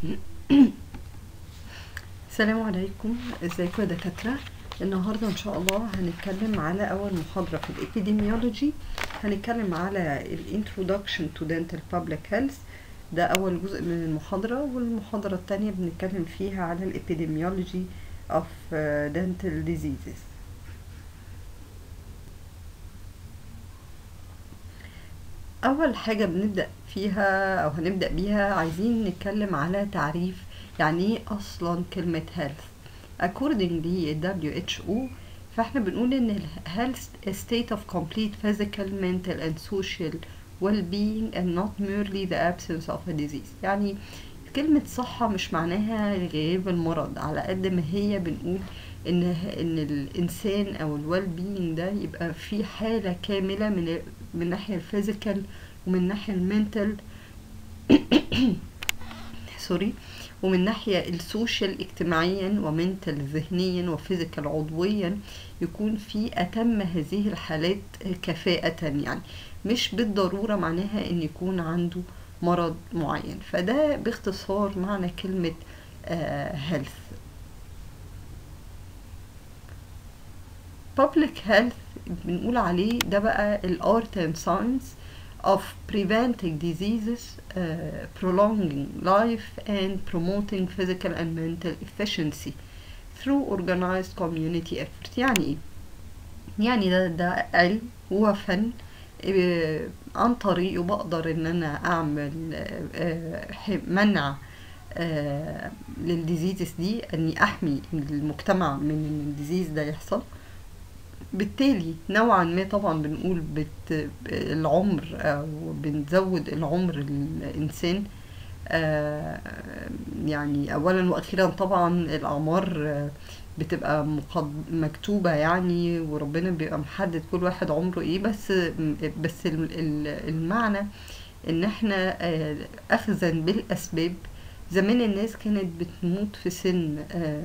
السلام عليكم ازيكم يا دكاترة النهاردة ان شاء الله هنتكلم على اول محاضرة في الابيديميولوجي هنتكلم على الانترودكشن تو دنتال بابليك هيلث ده اول جزء من المحاضرة والمحاضرة التانية بنتكلم فيها على الابيديميولوجي of dental diseases اول حاجة بنبدأ فيها او هنبدأ بيها عايزين نتكلم على تعريف يعني ايه اصلا كلمة health according ل WHO فاحنا بنقول ان ال health is state of complete physical mental and social well-being and not merely the absence of a disease يعني كلمة صحة مش معناها غياب المرض على قد ما هي بنقول ان ان الانسان او الويل بينج ده يبقى في حالة كاملة من من الناحية الفيزيكال ومن الناحية المنتال سوري ومن الناحية السوشيال اجتماعيا ومنتال ذهنيا وفيزيكال عضويا يكون في أتم هذه الحالات كفاءة يعني مش بالضرورة معناها ان يكون عنده مرض معين فده باختصار معنى كلمة health public health بنقول عليه ده بقى ال art and science of preventing diseases uh, prolonging life and promoting physical and mental efficiency through organized community effort يعني ايه يعني ده ده علم هو فن عن طريقه بقدر ان انا اعمل منع للديزيزز دي اني احمي المجتمع من ان الديزيز ده يحصل بالتالي نوعا ما طبعا بنقول بت العمر او بنزود العمر الانسان يعني اولا واخيرا طبعا الاعمار بتبقى مكتوبة يعني وربنا بيبقى محدد كل واحد عمره ايه بس بس المعنى ان احنا اخذا بالاسباب زمان الناس كانت بتموت في سن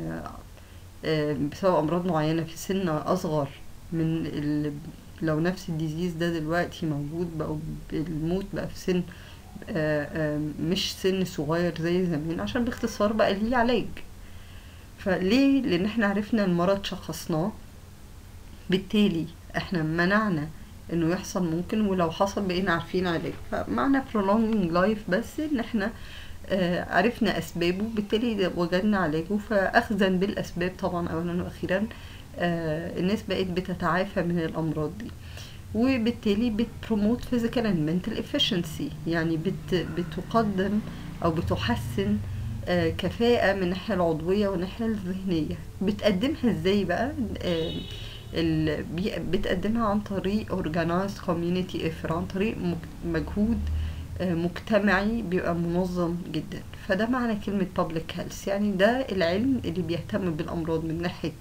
بسبب امراض معينة في سن اصغر من لو نفس الديزيز ده دلوقتي موجود بقى الموت بقى في سن مش سن صغير زي زمان عشان باختصار بقى ليه علاج فليه لان احنا عرفنا المرض شخصناه بالتالي احنا منعنا انه يحصل ممكن ولو حصل بقينا عارفين علاج فمعنى prolonging life بس ان احنا آه عرفنا اسبابه بالتالي وجدنا علاجه فاخذا بالاسباب طبعا اولا واخيرا آه الناس بقت بتتعافى من الامراض دي وبالتالي بتبروموت physical and mental efficiency يعني بت بتقدم او بتحسن آه كفاءة من الناحية العضوية والناحية الذهنية بتقدمها ازاي بقى آه بتقدمها عن طريق organized community effort عن طريق مجهود آه مجتمعي بيبقى منظم جدا فده معنى كلمة public health يعني ده العلم اللي بيهتم بالأمراض من ناحية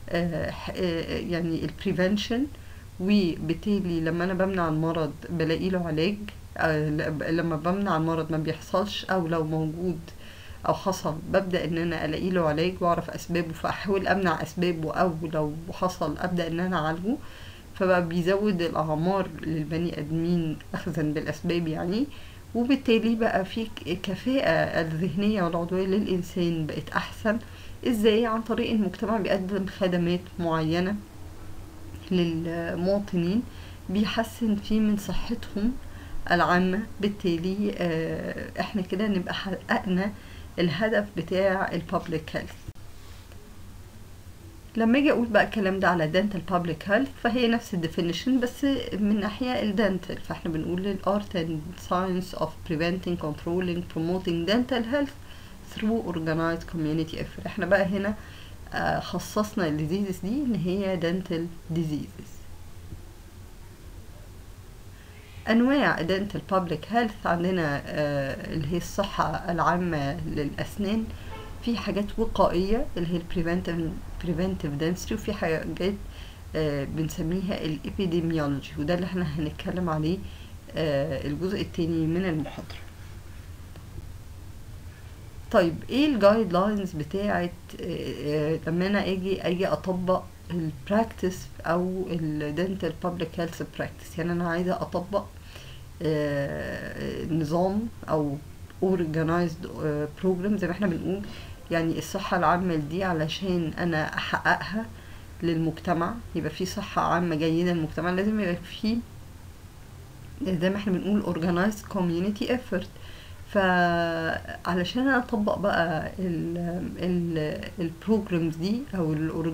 يعني البريفنشن وبالتالي لما انا بمنع المرض بلاقي له علاج لما بمنع المرض ما بيحصلش او لو موجود او حصل ببدا ان انا الاقي له علاج واعرف اسبابه فاحاول امنع اسبابه او لو حصل ابدا ان انا اعالجه فبقى بيزود الاعمار للبني ادمين اخذا بالاسباب يعني وبالتالي بقى في كفاءة الذهنية والعضوية للإنسان بقت أحسن إزاي عن طريق المجتمع بيقدم خدمات معينة للمواطنين بيحسن فيه من صحتهم العامة بالتالي احنا كده نبقى حققنا الهدف بتاع البابليك هيلث لما اجي اقول بقى الكلام ده على dental public health فهي نفس الديفينيشن بس من ناحية الدنتال فاحنا بنقول الارت and science of preventing controlling promoting dental health through organized community effort احنا بقى هنا خصصنا الديزيزز دي ان هي dental diseases انواع dental public health عندنا اللي هي الصحة العامة للاسنان في حاجات وقائية اللي هي البريفنتيف بريفنتيف dentistry وفي حاجات بنسميها الابيديميولوجي وده اللي احنا هنتكلم عليه الجزء التاني من المحاضرة طيب ايه الجايد لاينز بتاعت لما انا اجي اجي اطبق البراكتس او الدنتال بابليك هيلث براكتس يعني انا عايزه اطبق نظام او organized بروجرام زي ما احنا بنقول يعني الصحة العامة دي علشان انا احققها للمجتمع يبقى في صحة عامة جيدة للمجتمع لازم يبقى في زي ما احنا بنقول organized community effort فعلشان انا اطبق بقى البروجرامز دي او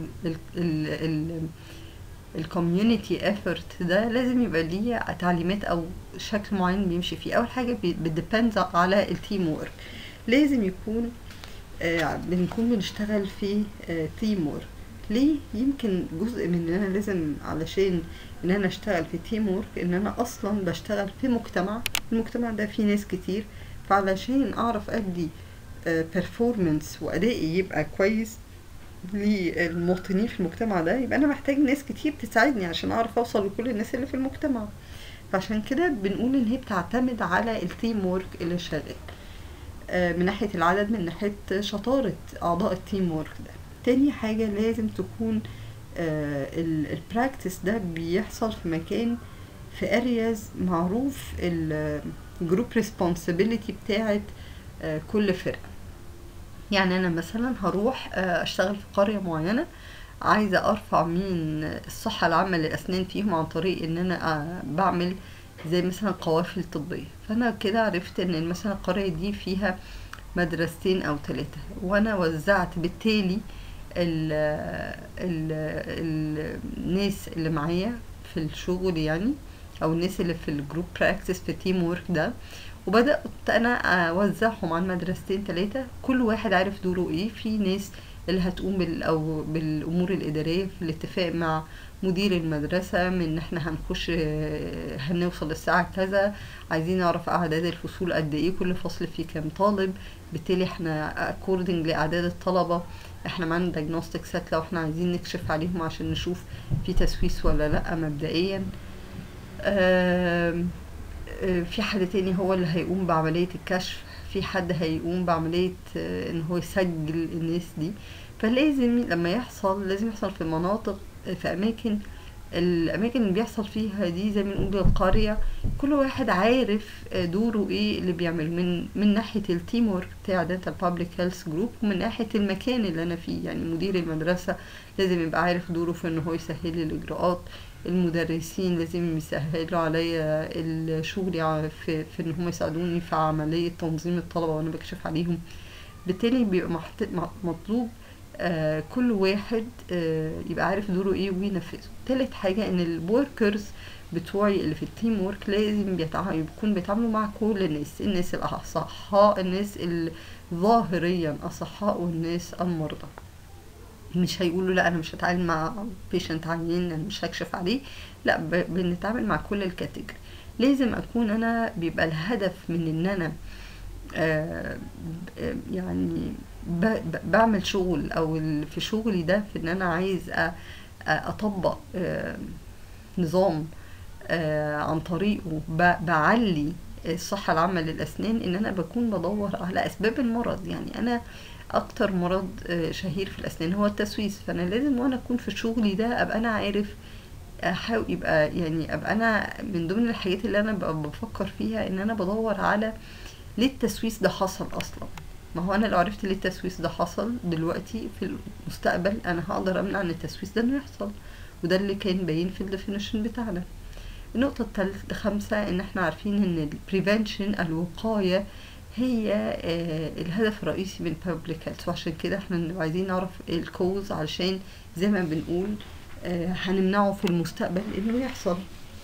الكوميونتي افورت ده لازم يبقى ليه تعليمات او شكل معين بيمشي فيه اول حاجه بتديبند على التيم وورك لازم يكون آه بنكون بنشتغل في آه تيم وورك ليه يمكن جزء من ان انا لازم علشان ان انا اشتغل في تيم وورك ان انا اصلا بشتغل في مجتمع المجتمع ده فيه ناس كتير فعلشان اعرف ادي بيرفورمانس وادائي يبقى كويس للمواطنين في المجتمع ده يبقى انا محتاج ناس كتير تساعدني عشان اعرف اوصل لكل الناس اللي في المجتمع فعشان كده بنقول ان هي بتعتمد على التيم وورك اللي شغال من ناحيه العدد من ناحيه شطاره اعضاء التيم وورك ده تاني حاجه لازم تكون البراكتس ده بيحصل في مكان في ارياز معروف الجروب ريسبونسابيلتي بتاعت كل فرقه يعني انا مثلا هروح اشتغل في قريه معينه عايزه ارفع من الصحه العامه للاسنان فيهم عن طريق ان انا بعمل زي مثلا قوافل طبيه فانا كده عرفت ان مثلا القريه دي فيها مدرستين او ثلاثه وانا وزعت بالتالي ال ال الناس اللي معايا في الشغل يعني او الناس اللي في الجروب براكتس في التيم وورك ده وبدأت أنا أوزعهم على مدرستين ثلاثة كل واحد عارف دوره إيه في ناس اللي هتقوم بال أو بالأمور الإدارية في الاتفاق مع مدير المدرسة من إن إحنا هنخش هنوصل الساعة كذا عايزين نعرف أعداد الفصول قد إيه كل فصل فيه كام طالب بالتالي إحنا أكوردنج لأعداد الطلبة إحنا معانا دايجنوستيك سات لو إحنا عايزين نكشف عليهم عشان نشوف في تسويس ولا لأ مبدئيا في حد تاني هو اللي هيقوم بعملية الكشف في حد هيقوم بعملية ان هو يسجل الناس دي فلازم لما يحصل لازم يحصل في مناطق في اماكن الاماكن اللي بيحصل فيها دي زي ما نقول القرية كل واحد عارف دوره ايه اللي بيعمل من من ناحية التيم ورك بتاع داتا بابليك هيلث جروب ومن ناحية المكان اللي انا فيه يعني مدير المدرسة لازم يبقى عارف دوره في ان هو يسهل لي الاجراءات المدرسين لازم يسهلوا عليا الشغل في, في ان هم يساعدوني في عملية تنظيم الطلبة وانا بكشف عليهم بالتالي بيبقى مطلوب آه كل واحد آه يبقى عارف دوره ايه وينفذه تالت حاجة ان الوركرز بتوعي اللي في التيم ورك لازم يكون بيتعاملوا مع كل الناس الناس الاصحاء الناس ظاهريا اصحاء والناس المرضى مش هيقولوا لا انا مش هتعامل مع بيشنت عيان انا مش هكشف عليه لا بنتعامل مع كل الكاتيجوري لازم اكون انا بيبقى الهدف من ان انا آه يعني بعمل شغل او في شغلي ده في ان انا عايز اطبق آه نظام آه عن طريقه بعلي الصحة العامة للأسنان إن أنا بكون بدور على أسباب المرض يعني أنا اكتر مرض شهير في الاسنان هو التسويس فانا لازم وانا اكون في شغلي ده ابقى انا عارف احاول يبقى يعني ابقى انا من ضمن الحاجات اللي انا ببقى بفكر فيها ان انا بدور على ليه التسويس ده حصل اصلا ما هو انا لو عرفت ليه التسويس ده حصل دلوقتي في المستقبل انا هقدر امنع ان التسويس ده انه يحصل وده اللي كان باين في الديفينيشن بتاعنا النقطة الثالثة خمسة ان احنا عارفين ان البريفنشن الوقاية هي آه الهدف الرئيسي من public health وعشان كده احنا عايزين نعرف الكوز علشان زي ما بنقول آه هنمنعه في المستقبل انه يحصل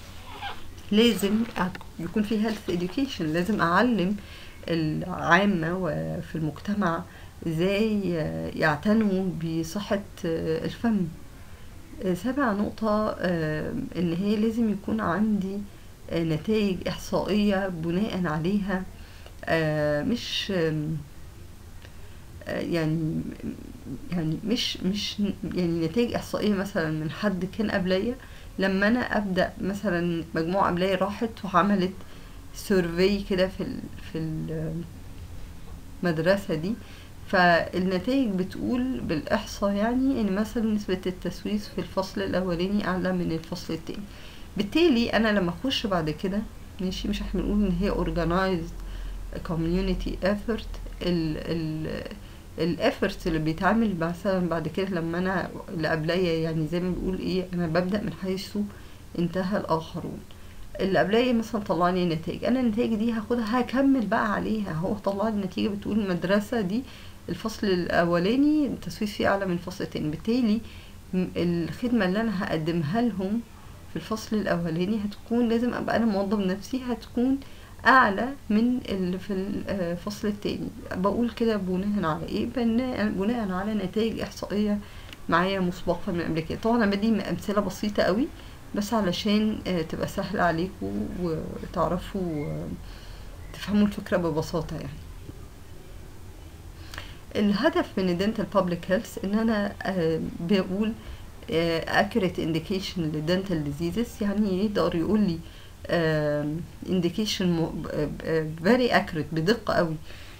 لازم يكون في health education لازم اعلم العامة وفي المجتمع ازاي يعتنوا بصحة الفم سابع نقطة ان هي لازم يكون عندي نتائج احصائية بناء عليها مش يعني يعني مش مش يعني نتائج احصائيه مثلا من حد كان قبليا لما انا ابدا مثلا مجموعه قبليا راحت وعملت سيرفي كده في في المدرسه دي فالنتائج بتقول بالاحصاء يعني ان مثلا نسبه التسويس في الفصل الاولاني اعلى من الفصل التاني بالتالي انا لما اخش بعد كده ماشي مش احنا بنقول ان هي organized community effort ال ال الافورت اللي بيتعمل مثلا بعد كده لما انا اللي قبليا يعني زي ما بنقول ايه انا ببدا من حيث انتهى الاخرون اللي قبليا مثلا طلع لي نتائج انا النتائج دي هاخدها هكمل بقى عليها هو طلع لي نتيجه بتقول المدرسه دي الفصل الاولاني التسويق فيه اعلى من الفصل التاني بالتالي م- الخدمه اللي انا هقدمها لهم في الفصل الاولاني هتكون لازم ابقى انا موظف نفسي هتكون اعلى من اللي في الفصل التاني بقول كده بناء على ايه بناء بناء على نتائج احصائيه معايا مسبقا من قبل كده طبعا انا بدي امثله بسيطه قوي بس علشان آه، تبقى سهله عليكم وتعرفوا آه، تفهموا الفكره ببساطه يعني الهدف من الدنتال بابليك هيلث ان انا آه، بقول آه، accurate indication للدنتال diseases يعني يقدر يقول لي آه، indication م- آه، آه، very accurate بدقة قوي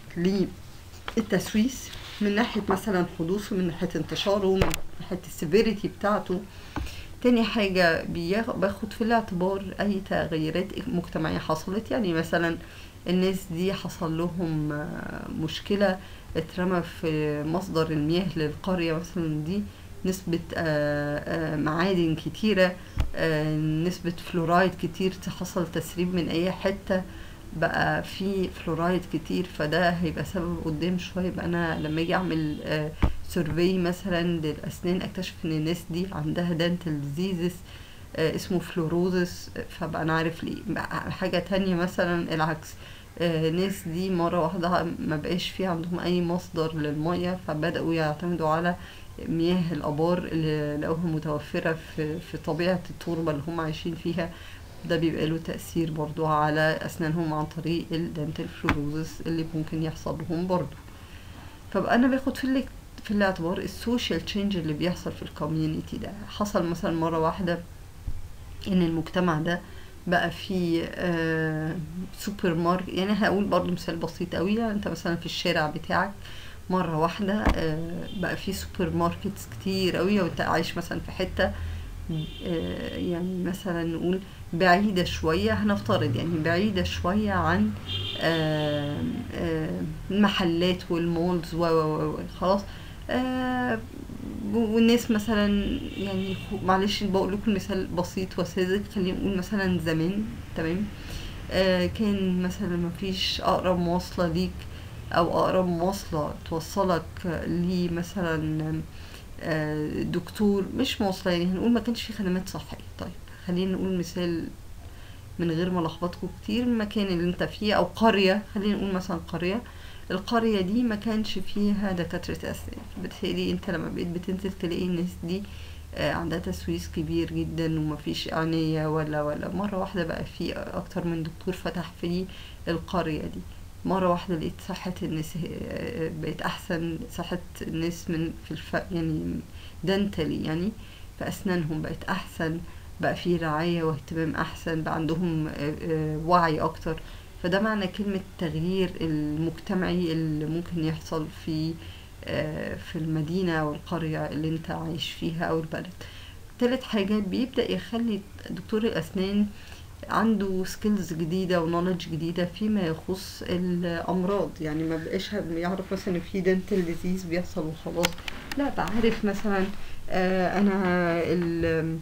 للتسويس من ناحية مثلا حدوثه من ناحية انتشاره من ناحية السيفيريتي بتاعته تاني حاجة بياخ- باخد في الاعتبار أي تغيرات مجتمعية حصلت يعني مثلا الناس دي حصل لهم آه، مشكلة اترمى في مصدر المياه للقرية مثلا دي نسبة آه، آه، معادن كتيرة آه، نسبة فلورايد كتير حصل تسريب من أي حتة بقى في فلورايد كتير فده هيبقى سبب قدام شوية يبقى أنا لما أجي أعمل سيرفي مثلا للأسنان أكتشف إن الناس دي عندها دانتال ديزيزز اسمه فلوروزس فبقى أنا عارف ليه بقى حاجة تانية مثلا العكس آه، ناس دي مرة واحدة ما بقاش في عندهم أي مصدر للمية فبدأوا يعتمدوا على مياه الآبار اللي لقوها متوفرة في, في طبيعة التربة اللي هم عايشين فيها ده بيبقى له تأثير برضو على أسنانهم عن طريق الدنتال فلوروزس اللي ممكن يحصل لهم برضو فبقى أنا باخد في اللي في الاعتبار السوشيال تشينج اللي بيحصل في الكوميونيتي ده حصل مثلا مرة واحدة ان المجتمع ده بقى فيه آه سوبر ماركت يعني هقول برضو مثال بسيط قوي يعني انت مثلا في الشارع بتاعك مرة واحدة آه بقى فيه سوبر ماركتس كتير قوي وانت عايش مثلا في حتة آه يعني مثلا نقول بعيدة شوية هنفترض يعني بعيدة شوية عن آه آه المحلات والمولز و و و خلاص آه والناس مثلا يعني خو- معلش بقول لكم مثال بسيط وساذج خلينا نقول مثلا زمان تمام آه كان مثلا ما فيش اقرب مواصلة ليك او اقرب مواصلة توصلك لي مثلا آه دكتور مش مواصلة يعني هنقول ما كانش في خدمات صحية طيب خلينا نقول مثال من غير ما لخبطكم كتير المكان اللي انت فيه او قرية خلينا نقول مثلا قرية القرية دي ما كانش فيها دكاترة أسنان بالتالي انت لما بقيت بتنزل تلاقي الناس دي آه، عندها تسويس كبير جدا ومفيش عناية ولا ولا مرة واحدة بقى في أكتر من دكتور فتح في القرية دي مرة واحدة لقيت صحة الناس آه، بقت أحسن صحة الناس من في الف يعني دنتلي يعني في أسنانهم بقت أحسن بقى في رعاية واهتمام أحسن بقى عندهم آه، آه، وعي أكتر فده معنى كلمة التغيير المجتمعي اللي ممكن يحصل في آه، في المدينة أو القرية اللي انت عايش فيها أو البلد تالت حاجة بيبدأ يخلي دكتور الأسنان عنده سكيلز جديدة ونولج جديدة فيما يخص الأمراض يعني ما بقاش يعرف مثلا إن في دنتال ديزيز بيحصل وخلاص لا بعرف مثلا آه أنا ال-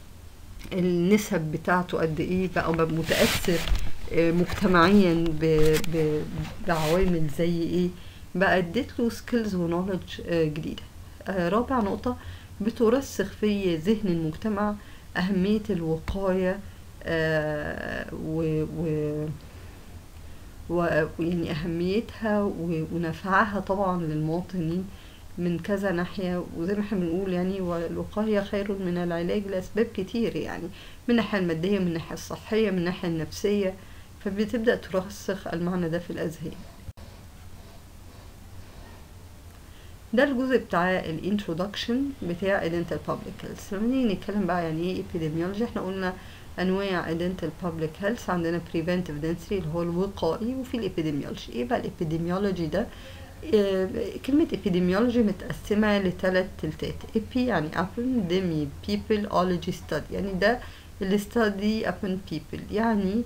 النسب بتاعته قد ايه بقى بقى متأثر آه، مجتمعيا ب- ب- بعوامل زي ايه بقى اديت له سكيلز ونولج جديدة آه، رابع نقطة بترسخ في ذهن المجتمع أهمية الوقاية آه، و, و و- ويعني أهميتها و- ونفعها طبعا للمواطنين من كذا ناحية وزي ما احنا بنقول يعني والوقاية خير من العلاج لأسباب كتير يعني من الناحية المادية من الناحية الصحية من الناحية النفسية فبتبدأ ترسخ المعنى ده في الأذهان ده الجزء بتاع الانترودكشن بتاع الدنتال بابليك هيلث لما نيجي نتكلم بقى يعني ايه epidemiology احنا قلنا انواع الدنتال بابليك هيلث عندنا preventive dentistry اللي هو الوقائي وفي الابيديميولوجي ايه بقى الابيديميولوجي ده آه، كلمة epidemiology متقسمة لثلاث تلتات epi يعني upon demi people ology study يعني ده ال study upon people يعني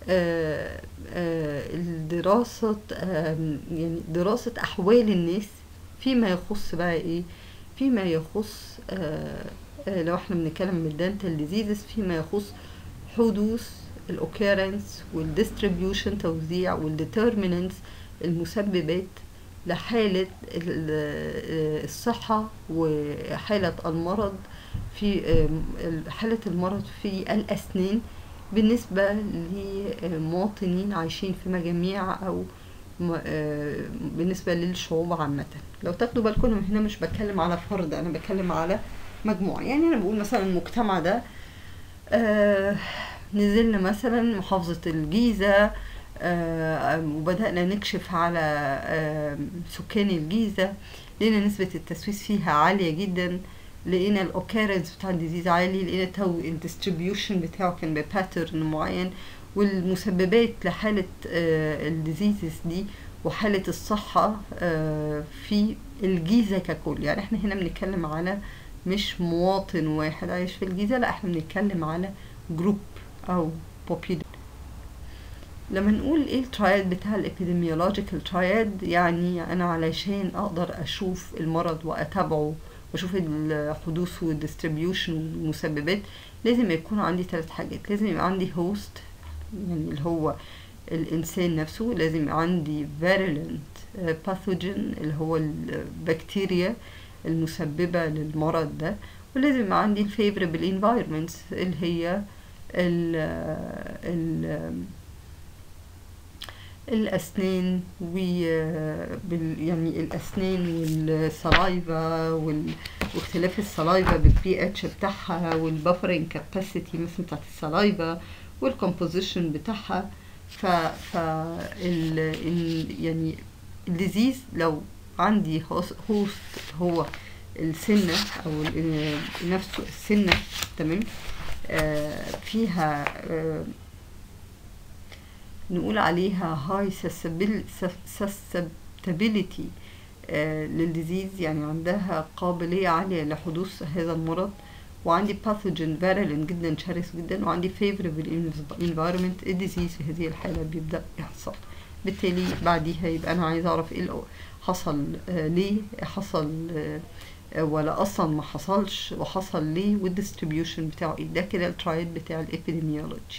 آه، آه، الدراسة آم، يعني دراسة أحوال الناس فيما يخص بقى إيه فيما يخص آه، آه، لو احنا بنتكلم من الدنتال ديزيزز فيما يخص حدوث الاوكيرنس والديستريبيوشن توزيع والديترمينانتس المسببات لحالة ال- آه، الصحة وحالة المرض في آم، حالة المرض في الأسنان بالنسبة لمواطنين عايشين في مجاميع أو م- آه، بالنسبة للشعوب عامة لو تاخدوا بالكم أنا هنا مش بتكلم على فرد أنا بتكلم على مجموعة يعني أنا بقول مثلا المجتمع ده آه، نزلنا مثلا محافظة الجيزة آه، وبدأنا نكشف على آه، سكان الجيزة لقينا نسبة التسويس فيها عالية جدا لقينا الاوكيرنس بتاع الديزيز عالي لقينا تو الديستريبيوشن بتاعه كان بباترن معين والمسببات لحالة الديزيزز دي وحالة الصحة آه، في الجيزة ككل يعني احنا هنا بنتكلم على مش مواطن واحد عايش في الجيزة لا احنا بنتكلم على جروب او population لما نقول ايه الترايد بتاع الابيديميولوجيكال ترايد يعني انا علشان اقدر اشوف المرض واتابعه واشوف الحدوث والديستريبيوشن والمسببات لازم يكون عندي ثلاث حاجات لازم يبقى عندي هوست يعني اللي هو الانسان نفسه لازم يبقى عندي virulent pathogen اللي هو البكتيريا المسببة للمرض ده ولازم يبقى عندي الفيفربل environments اللي هي ال ال الأسنان و بال- يعني الأسنان والسلايفا وال- واختلاف السلايفا بالبي اتش بتاعها والبفرنج كاباسيتي مثلا بتاعت السلايفا والكومبوزيشن بتاعها ف ف ال ال- يعني الديزيز لو عندي هوست هو السنة أو ال- نفسه السنة تمام آه، فيها آه، نقول عليها هاي susceptibility آه، للديزيز يعني عندها قابلية عالية لحدوث هذا المرض وعندي pathogen virulent جدا شرس جدا وعندي favorable environment الديزيز في هذه الحالة بيبدأ يحصل بالتالي بعديها يبقى أنا عايزة أعرف إيه الأو- حصل آه، ليه حصل آه، آه، ولا أصلا ما حصلش وحصل ليه والديستريبيوشن بتاعه إيه ده كده الترايد بتاع الإبيديميولوجي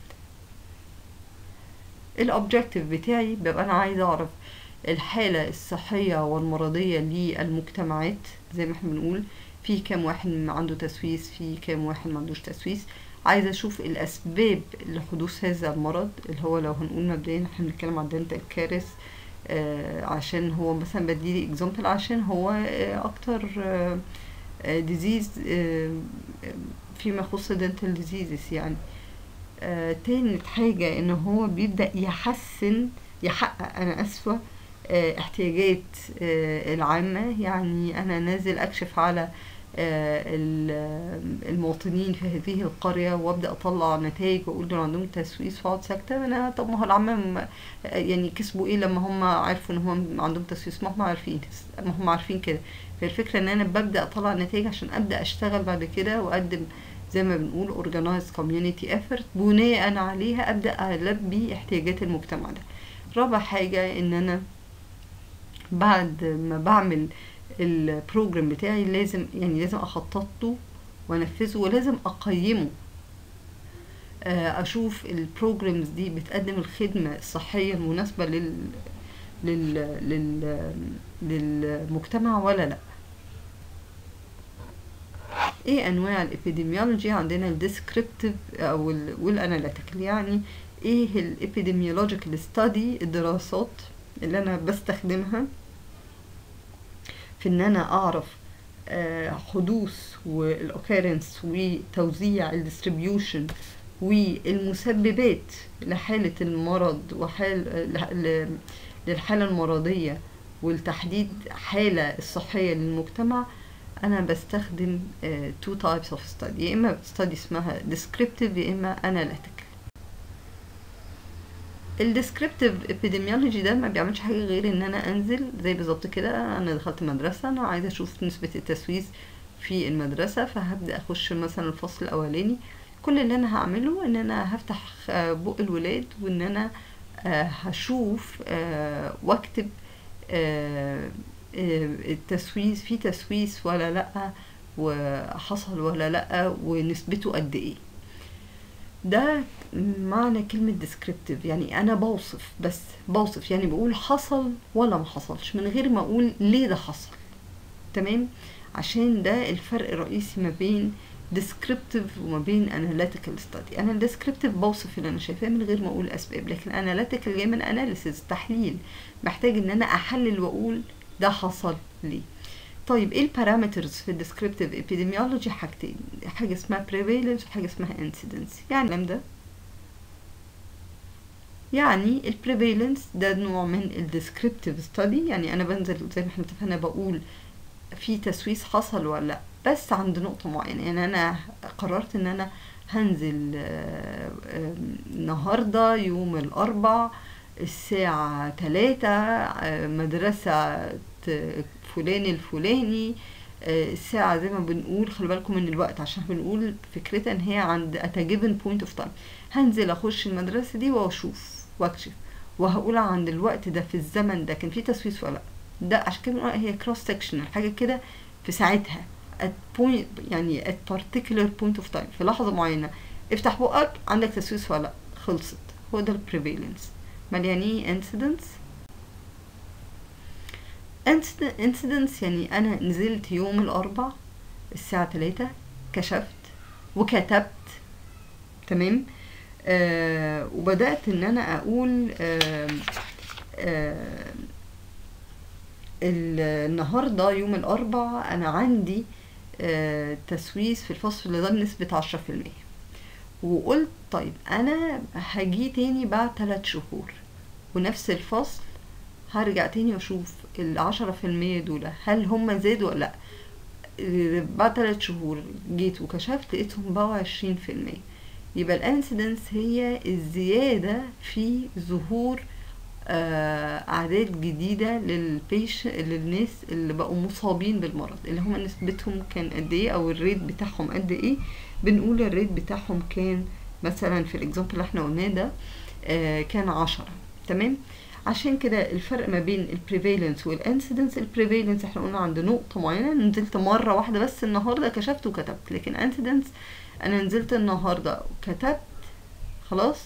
الاوبجكتيف بتاعي ببقى انا عايزه اعرف الحالة الصحية والمرضية للمجتمعات زي ما احنا بنقول في كام واحد عنده تسويس في كام واحد ما عندوش تسويس عايزة اشوف الاسباب لحدوث هذا المرض اللي هو لو هنقول مبدئيا احنا بنتكلم عن دنتال كارث آه عشان هو مثلا بديلي اكزامبل عشان هو آه اكتر آه ديزيز آه فيما يخص دنتال ديزيزز يعني آه تالت حاجة ان هو بيبدأ يحسن يحقق انا اسفة آه احتياجات آه العامة يعني انا نازل اكشف على آه المواطنين في هذه القرية وابدأ اطلع نتائج واقول دول عندهم تسويس واقعد ساكتة انا طب ما هو العامة يعني كسبوا ايه لما هم عرفوا ان هم عندهم تسويس ما هم عارفين ما هم عارفين كده فالفكرة ان انا ببدأ اطلع نتائج عشان ابدأ اشتغل بعد كده واقدم زي ما بنقول organized community effort بناء عليها ابدا البي احتياجات المجتمع ده رابع حاجه ان انا بعد ما بعمل البروجرام بتاعي لازم يعني لازم اخطط له وانفذه ولازم اقيمه اشوف البروجرامز دي بتقدم الخدمه الصحيه المناسبه لل لل لل للمجتمع ولا لا ايه انواع الابيديميولوجي عندنا الديسكريبتيف او والاناليتيكال يعني ايه الابيديميولوجيكال ستادي الدراسات اللي انا بستخدمها في ان انا اعرف حدوث والاوكيرنس وتوزيع الديستريبيوشن والمسببات لحالة المرض وحال للحالة المرضية والتحديد حالة الصحية للمجتمع انا بستخدم تو تايبس اوف ستادي يا اما ستادي اسمها descriptive يا اما analytical الديسكريبتيف epidemiology ده ما بيعملش حاجه غير ان انا انزل زي بالظبط كده انا دخلت مدرسه انا عايزه اشوف نسبه التسويس في المدرسه فهبدا اخش مثلا الفصل الاولاني كل اللي انا هعمله ان انا هفتح آه، بق الولاد وان انا آه، هشوف آه، واكتب آه، آه، التسويس في تسويس ولا لا وحصل ولا لا ونسبته قد ايه ده معنى كلمة descriptive يعني أنا بوصف بس بوصف يعني بقول حصل ولا ما حصلش من غير ما أقول ليه ده حصل تمام عشان ده الفرق الرئيسي ما بين descriptive وما بين analytical study أنا descriptive بوصف اللي أنا شايفاه من غير ما أقول أسباب لكن analytical جاي من analysis تحليل محتاج إن أنا أحلل وأقول ده حصل ليه طيب ايه البارامترز في الديسكريبتيف epidemiology حاجتين حاجه اسمها prevalence وحاجه اسمها incidence يعني الكلام ده يعني البريفالنس ده نوع من الديسكريبتيف ستادي يعني انا بنزل زي ما احنا اتفقنا بقول في تسويس حصل ولا لا بس عند نقطة معينة يعني أنا قررت إن أنا هنزل آه، آه، النهاردة يوم الأربع الساعة تلاتة آه، مدرسة فلان الفلاني آه، الساعة زي ما بنقول خلي بالكم من الوقت عشان بنقول فكرتها ان هي عند at a given point of time هنزل اخش المدرسة دي واشوف واكشف وهقول عند الوقت ده في الزمن ده كان في تسويس ولا لا ده عشان كده بنقول هي كروس سكشن حاجة كده في ساعتها at point يعني at particular point of time في لحظة معينة افتح بقك عندك تسويس ولا لا خلصت هو ده البريفالنس امال يعني ايه incidence انسيدنس يعني انا نزلت يوم الاربع الساعة تلاتة كشفت وكتبت تمام آه وبدأت ان انا اقول آه آه ال- النهاردة يوم الاربع انا عندي آه تسويس في الفصل ده بنسبة عشرة في المية وقلت طيب انا هجي تاني بعد تلات شهور ونفس الفصل هرجع تاني واشوف العشرة في المية دول هل هم زادوا ولا لا إيه، بعد ثلاث شهور جيت وكشفت لقيتهم بقوا عشرين في المية يبقى الانسيدنس هي الزيادة في ظهور آه، أعداد جديدة للبيش للناس اللي بقوا مصابين بالمرض اللي هم نسبتهم كان قد ايه أو الريت بتاعهم قد ايه بنقول الريت بتاعهم كان مثلا في الاكزامبل اللي احنا قلناه ده آه، كان عشرة تمام عشان كده الفرق ما بين البريفالنس والانسيدنس البريفالنس احنا قلنا عند نقطة معينة نزلت مرة واحدة بس النهاردة كشفت وكتبت لكن انسيدنس انا نزلت النهاردة وكتبت خلاص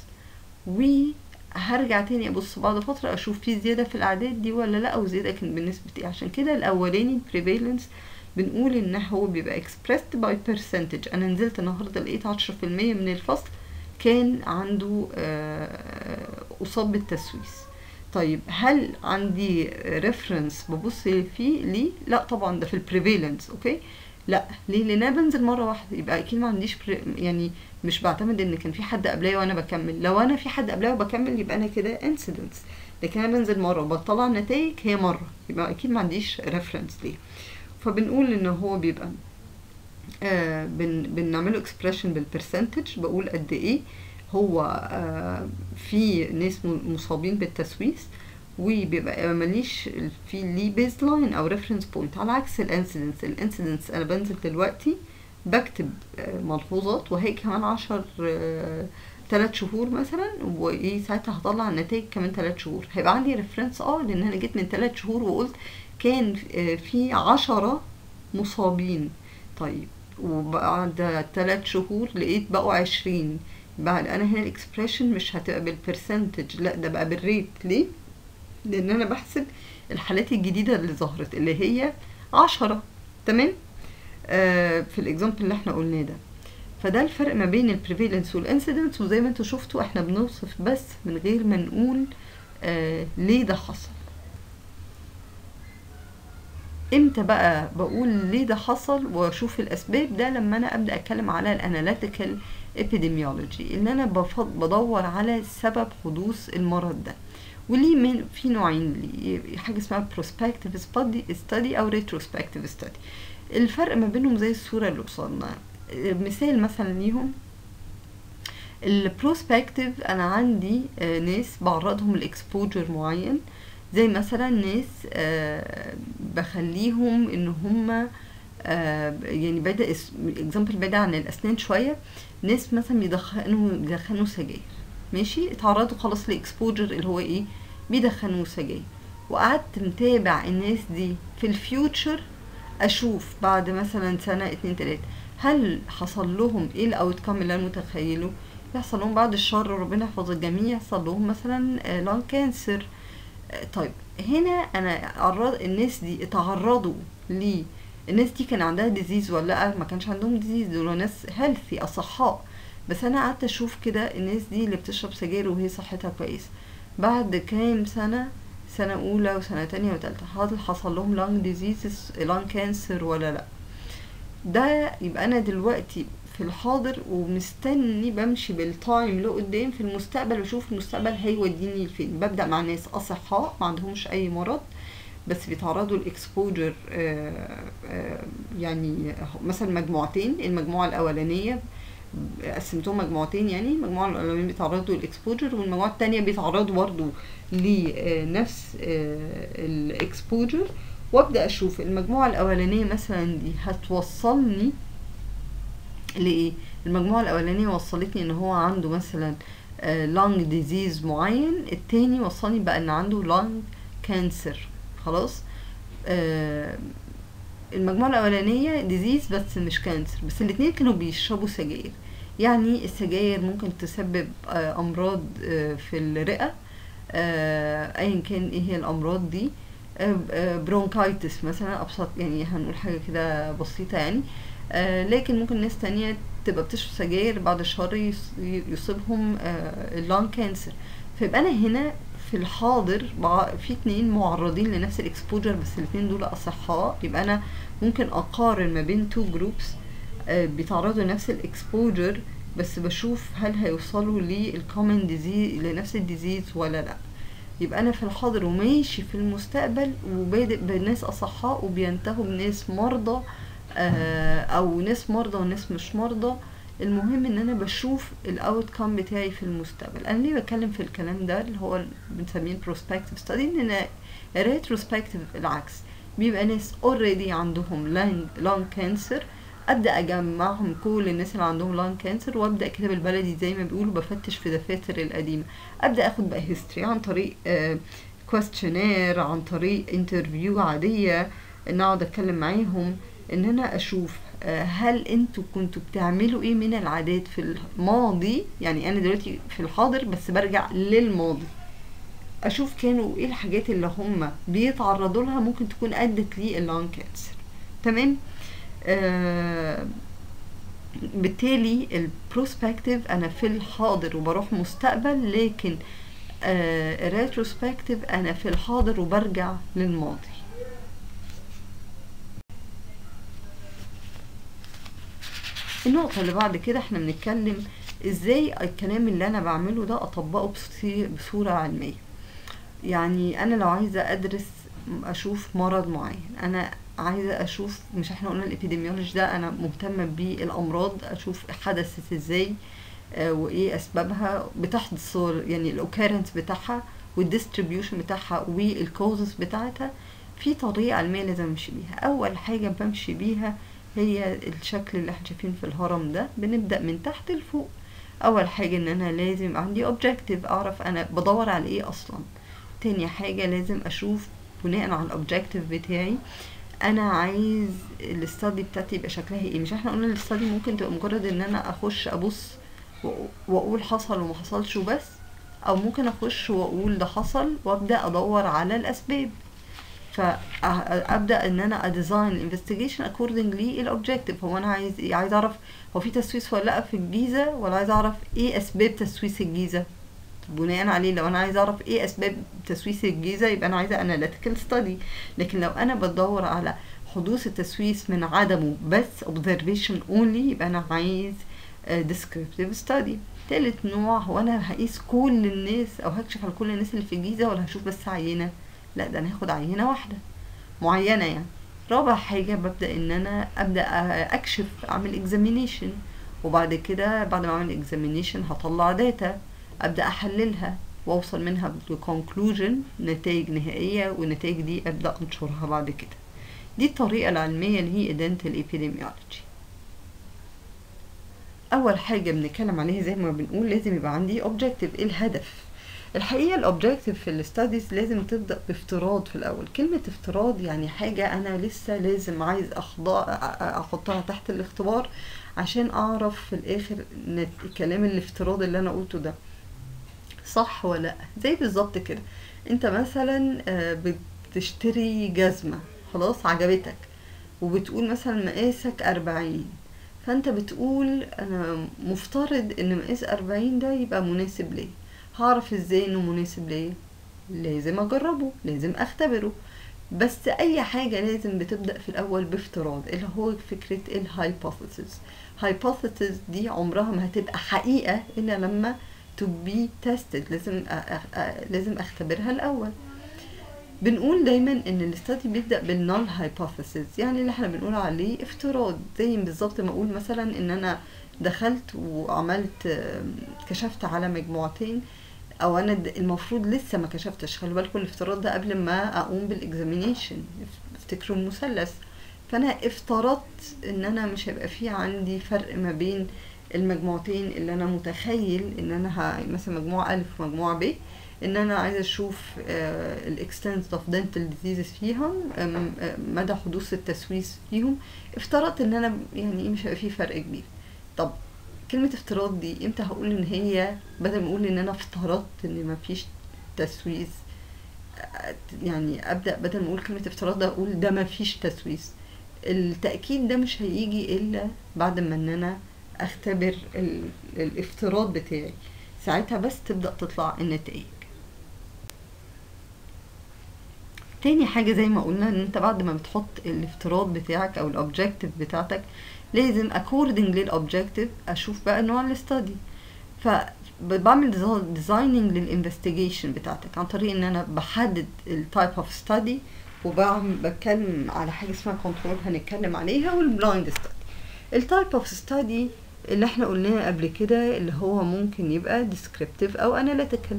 وهرجع تاني ابص بعد فترة اشوف في زيادة في الاعداد دي ولا لا او زيادة كان بنسبة ايه عشان كده الاولاني البريفالنس بنقول ان هو بيبقى expressed by percentage انا نزلت النهاردة لقيت عشرة في المية من الفصل كان عنده آه، اصاب بالتسويس طيب هل عندي ريفرنس ببص فيه ليه لا طبعا ده في البريفالنس اوكي لا ليه لان انا بنزل مره واحده يبقى اكيد ما عنديش بري... يعني مش بعتمد ان كان في حد قبليا وانا بكمل لو انا في حد قبليا وبكمل يبقى انا كده انسيدنس لكن انا بنزل مره وبطلع النتائج هي مره يبقى اكيد ما عنديش ريفرنس ليه فبنقول ان هو بيبقى آه بن بنعمله اكسبريشن بالبرسنتج بقول قد ايه هو آه في ناس م- مصابين بالتسويس وبيبقى ماليش في ليه بيز لاين او ريفرنس بوينت على عكس الانسيدنس الانسيدنس انا بنزل دلوقتي بكتب آه ملحوظات وهي كمان عشر آه تلات شهور مثلا وايه ساعتها هطلع النتائج كمان تلات شهور هيبقى عندي ريفرنس اه لان انا جيت من تلات شهور وقلت كان آه في عشرة مصابين طيب وبعد تلات شهور لقيت بقوا عشرين بعد انا هنا الاكسبريشن مش هتبقى بالبرسنتج لا ده بقى بالريت ليه لان انا بحسب الحالات الجديدة اللي ظهرت اللي هي عشرة تمام آه في الاكزامبل اللي احنا قلناه ده فده الفرق ما بين البريفالنس والانسيدنس وزي ما انتوا شفتوا احنا بنوصف بس من غير ما نقول آه ليه ده حصل امتى بقى بقول ليه ده حصل واشوف الاسباب ده لما انا ابدا اتكلم على الاناليتيكال epidemiology ان انا بفض بدور على سبب حدوث المرض ده وليه من في نوعين ليه حاجه اسمها prospective study, study او retrospective study الفرق ما بينهم زي الصوره اللي قصادنا مثال مثلا ليهم البروسبكتيف انا عندي آه، ناس بعرضهم لاكسبوجر معين زي مثلا ناس آه، بخليهم ان هم آه يعني بدا اكزامبل بعيد عن الاسنان شويه ناس مثلا بيدخنوا بيدخنوا سجاير ماشي اتعرضوا خلاص لاكسبوجر اللي هو ايه بيدخنوا سجاير وقعدت متابع الناس دي في الفيوتشر اشوف بعد مثلا سنه اتنين تلاته هل حصل لهم ايه الاوتكم اللي انا متخيله يحصل لهم بعد الشر ربنا يحفظ الجميع يحصل لهم مثلا لون كانسر طيب هنا انا عرض الناس دي اتعرضوا ليه الناس دي كان عندها ديزيز ولا لا ما كانش عندهم ديزيز دول ناس هيلثي اصحاء بس انا قعدت اشوف كده الناس دي اللي بتشرب سجاير وهي صحتها كويسه بعد كام سنه سنه اولى وسنه تانية وتالتة هل حصل لهم لانج ديزيز لانج كانسر ولا لا ده يبقى انا دلوقتي في الحاضر ومستني بمشي بالتايم لقدام في المستقبل واشوف المستقبل هيوديني لفين ببدا مع ناس اصحاء ما عندهمش اي مرض بس بيتعرضوا لاكسبوجر يعني مثلا مجموعتين المجموعه الاولانيه قسمتهم مجموعتين يعني المجموعه الاولانيه بيتعرضوا للاكسبوجر والمجموعه الثانيه بيتعرضوا برضو لنفس الاكسبوجر وابدا اشوف المجموعه الاولانيه مثلا دي هتوصلني لايه المجموعه الاولانيه وصلتني ان هو عنده مثلا لانج ديزيز معين التاني وصلني بقى ان عنده لانج كانسر خلاص آه المجموعه الاولانيه ديزيز بس مش كانسر بس الاتنين كانوا بيشربوا سجاير يعني السجاير ممكن تسبب آه امراض آه في الرئه آه ايا كان ايه هي الامراض دي آه برونكايتس مثلا ابسط يعني هنقول حاجه كده بسيطه يعني آه لكن ممكن ناس تانية تبقى بتشرب سجاير بعد الشهر يصيبهم آه اللون كانسر فيبقى انا هنا في الحاضر في اتنين معرضين لنفس الاكسبوجر بس الاتنين دول اصحاء يبقى انا ممكن اقارن ما بين تو جروبس آه بيتعرضوا لنفس الاكسبوجر بس بشوف هل هيوصلوا للكومن ديزيز لنفس الديزيز ولا لا يبقى انا في الحاضر وماشي في المستقبل وبادئ بناس اصحاء وبينتهوا بناس مرضى او ناس مرضى وناس مش مرضى المهم ان انا بشوف الاوت كام بتاعي في المستقبل انا ليه بتكلم في الكلام ده اللي هو بنسميه البروسبكتيف ستادي ان انا ريتروسبكتيف العكس بيبقى ناس اوريدي عندهم لانج كانسر ابدا اجمعهم كل الناس اللي عندهم لانج كانسر وابدا كده بالبلدي زي ما بيقولوا بفتش في دفاتر القديمه ابدا اخد بقى هيستوري عن طريق كويستشنير عن طريق انترفيو عاديه ان اقعد اتكلم معاهم ان انا اشوف هل انتوا كنتوا بتعملوا ايه من العادات في الماضي يعني انا دلوقتي في الحاضر بس برجع للماضي اشوف كانوا ايه الحاجات اللي هم بيتعرضوا لها ممكن تكون ادت لي اللون كانسر تمام آه بالتالي البروسبكتيف انا في الحاضر وبروح مستقبل لكن الريتروسبكتيف آه انا في الحاضر وبرجع للماضي النقطة اللي بعد كده احنا بنتكلم ازاي الكلام اللي انا بعمله ده اطبقه بصورة علمية يعني انا لو عايزة ادرس اشوف مرض معين انا عايزة اشوف مش احنا قلنا الابيديميولوجي ده انا مهتمة بالامراض اشوف حدثت ازاي آه وايه اسبابها بتحدث يعني الاوكيرنس بتاعها والديستريبيوشن بتاعها والكوزز بتاعتها في طريقة علمية لازم امشي بيها اول حاجة بمشي بيها هي الشكل اللي احنا شايفينه في الهرم ده بنبدأ من تحت لفوق اول حاجة ان انا لازم عندي objective اعرف انا بدور على ايه اصلا تاني حاجة لازم اشوف بناء على الاوبجكتيف بتاعي انا عايز الاستادي بتاعتي يبقى شكلها ايه مش احنا قلنا الاستادي ممكن تبقى مجرد ان انا اخش ابص واقول حصل وما حصلش وبس او ممكن اخش واقول ده حصل وابدا ادور على الاسباب فابدا ان انا اديزاين انفستيجيشن اكوردنجلي الاوبجكتيف هو انا عايز ايه عايز اعرف هو في تسويس ولا لا في الجيزه ولا عايز اعرف ايه اسباب تسويس الجيزه بناء عليه لو انا عايز اعرف ايه اسباب تسويس الجيزه يبقى انا عايزه اناليتيكال ستادي لكن لو انا بدور على حدوث التسويس من عدمه بس observation only يبقى انا عايز descriptive study تالت نوع هو انا هقيس كل الناس او هكشف على كل الناس اللي في الجيزه ولا هشوف بس عينه لا ده انا هاخد عينه واحده معينه يعني رابع حاجه ببدا ان انا ابدا اكشف اعمل اكزامينيشن وبعد كده بعد ما اعمل اكزامينيشن هطلع داتا ابدا احللها واوصل منها لكونكلوجن نتائج نهائيه والنتائج دي ابدا انشرها بعد كده دي الطريقة العلمية اللي هي dental epidemiology اول حاجة بنتكلم عليها زي ما بنقول لازم يبقى عندي objective ايه الهدف الحقيقة الاوبجكتيف في الاستاديز لازم تبدأ بافتراض في الأول كلمة افتراض يعني حاجة أنا لسه لازم عايز أخضع أحطها تحت الاختبار عشان أعرف في الآخر إن الكلام الافتراضي اللي أنا قلته ده صح ولا لأ زي بالظبط كده أنت مثلا آه، بتشتري جزمة خلاص عجبتك وبتقول مثلا مقاسك أربعين فأنت بتقول أنا مفترض إن مقاس أربعين ده يبقى مناسب ليا هعرف ازاي انه مناسب ليا لازم اجربه لازم اختبره بس اي حاجه لازم بتبدا في الاول بافتراض اللي هو فكره الهايبوثيسز هايبوثيسز دي عمرها ما هتبقى حقيقه الا لما to be tested لازم أ أ أ لازم اختبرها الاول بنقول دايما ان الاستادي بيبدا بالنال هايبوثيسز يعني اللي احنا بنقول عليه افتراض زي بالظبط ما اقول مثلا ان انا دخلت وعملت آم، كشفت على مجموعتين او انا د- المفروض لسه ما كشفتش خلي بالكم الافتراض ده قبل ما اقوم بالاكزامينيشن افتكروا المثلث فانا افترضت ان انا مش هيبقى في عندي فرق ما بين المجموعتين اللي انا متخيل ان انا ه... مثلا مجموعة الف ومجموعة ب ان انا عايزه اشوف الاكستنت اوف دنتال ديزيزز فيهم آم، آم، مدى حدوث التسويس فيهم افترضت ان انا يعني ايه مش هيبقى في فرق كبير طب كلمة افتراض دي امتى هقول ان هي بدل ما اقول ان انا افترضت ان مفيش تسويس آه، يعني ابدا بدل ما اقول كلمة افتراض ده اقول ده مفيش تسويس التأكيد ده مش هيجي الا بعد ما ان انا اختبر ال... الافتراض بتاعي ساعتها بس تبدأ تطلع النتائج تاني حاجة زي ما قلنا ان انت بعد ما بتحط الافتراض بتاعك او الاوبجكتيف بتاعتك لازم according للاوبجكتيف اشوف بقى نوع الاستادي فبعمل ديزايننج للانفستيجيشن بتاعتك عن طريق ان انا بحدد التايب اوف ستادي وبعمل بتكلم على حاجه اسمها كنترول هنتكلم عليها والبلايند ستادي التايب اوف ستادي اللي احنا قلناه قبل كده اللي هو ممكن يبقى descriptive او analytical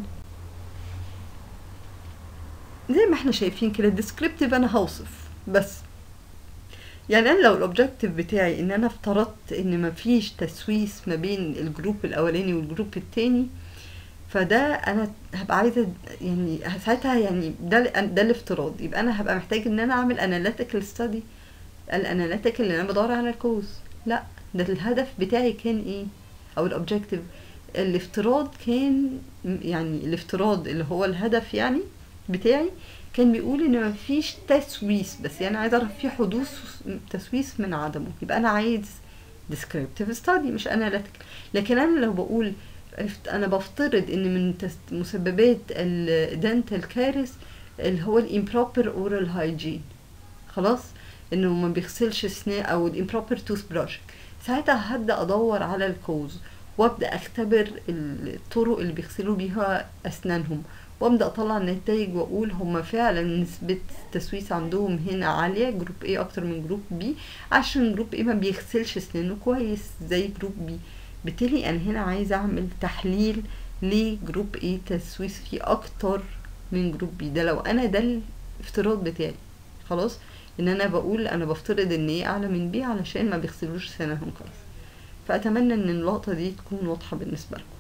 زي ما احنا شايفين كده descriptive انا هوصف بس يعني انا لو الاوبجكتيف بتاعي ان انا افترضت ان مفيش تسويس ما بين الجروب الاولاني والجروب التاني فده انا هبقى عايزه يعني ساعتها يعني ده ده الافتراض يبقى انا هبقى محتاج ان انا اعمل اناليتيكال ستادي الاناليتيكال اللي انا بدور على الكوز لا ده الهدف بتاعي كان ايه او الاوبجكتيف الافتراض كان يعني الافتراض اللي هو الهدف يعني بتاعي كان بيقول ان مفيش تسويس بس يعني عايز اعرف في حدوث تسويس من عدمه يبقى انا عايز descriptive study مش analytical لكن انا لو بقول انا بفترض ان من تس- مسببات الدنتال كارث اللي هو الامبروبر اورال هايجين خلاص انه ما بيغسلش اسنان او الامبروبر توث براش ساعتها هبدا ادور على الكوز وابدا اختبر الطرق اللي بيغسلوا بيها اسنانهم وابدا اطلع النتائج واقول هما فعلا نسبه التسويس عندهم هنا عاليه جروب A اكتر من جروب B عشان جروب A ما بيغسلش اسنانه كويس زي جروب B بالتالي انا هنا عايزه اعمل تحليل لجروب A تسويس فيه اكتر من جروب B ده لو انا ده الافتراض بتاعي خلاص ان انا بقول انا بفترض ان ايه اعلى من بي علشان ما بيغسلوش سنانهم كويس فاتمنى ان اللقطه دي تكون واضحه بالنسبه لكم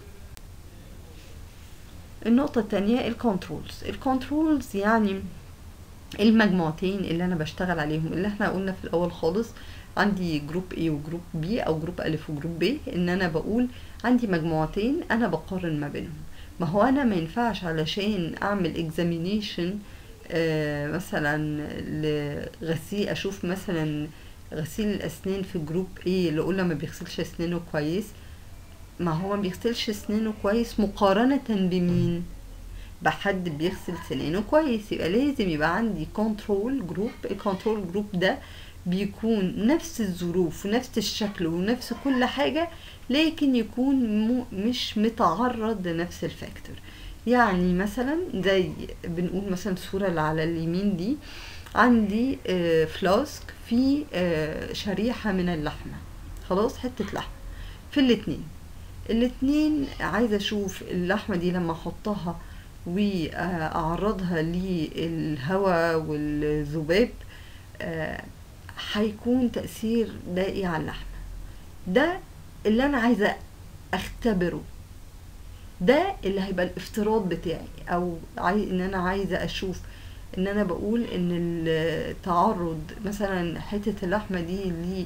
النقطة التانية الكنترولز الكنترولز يعني المجموعتين اللي انا بشتغل عليهم اللي احنا قلنا في الاول خالص عندي جروب A وجروب B او جروب ألف وجروب B ان انا بقول عندي مجموعتين انا بقارن ما بينهم ما هو انا ما ينفعش علشان اعمل اكزامينيشن آه مثلا لغسيل اشوف مثلا غسيل الاسنان في جروب A اللي قلنا ما بيغسلش اسنانه كويس ما هو ما بيغسلش اسنانه كويس مقارنة بمين بحد بيغسل سنانه كويس يبقى لازم يبقى عندي كنترول جروب الكنترول جروب ده بيكون نفس الظروف ونفس الشكل ونفس كل حاجة لكن يكون مو مش متعرض لنفس الفاكتور يعني مثلا زي بنقول مثلا الصورة اللي على اليمين دي عندي آه فلاسك في آه شريحة من اللحمة خلاص حتة لحمة في الاتنين الاتنين عايزة اشوف اللحمة دي لما احطها واعرضها للهواء والذباب آه، هيكون تأثير ده ايه على اللحمة ده اللي انا عايزة اختبره ده اللي هيبقى الافتراض بتاعي او عاي... ان انا عايزة اشوف ان انا بقول ان التعرض مثلا حتة اللحمة دي لل-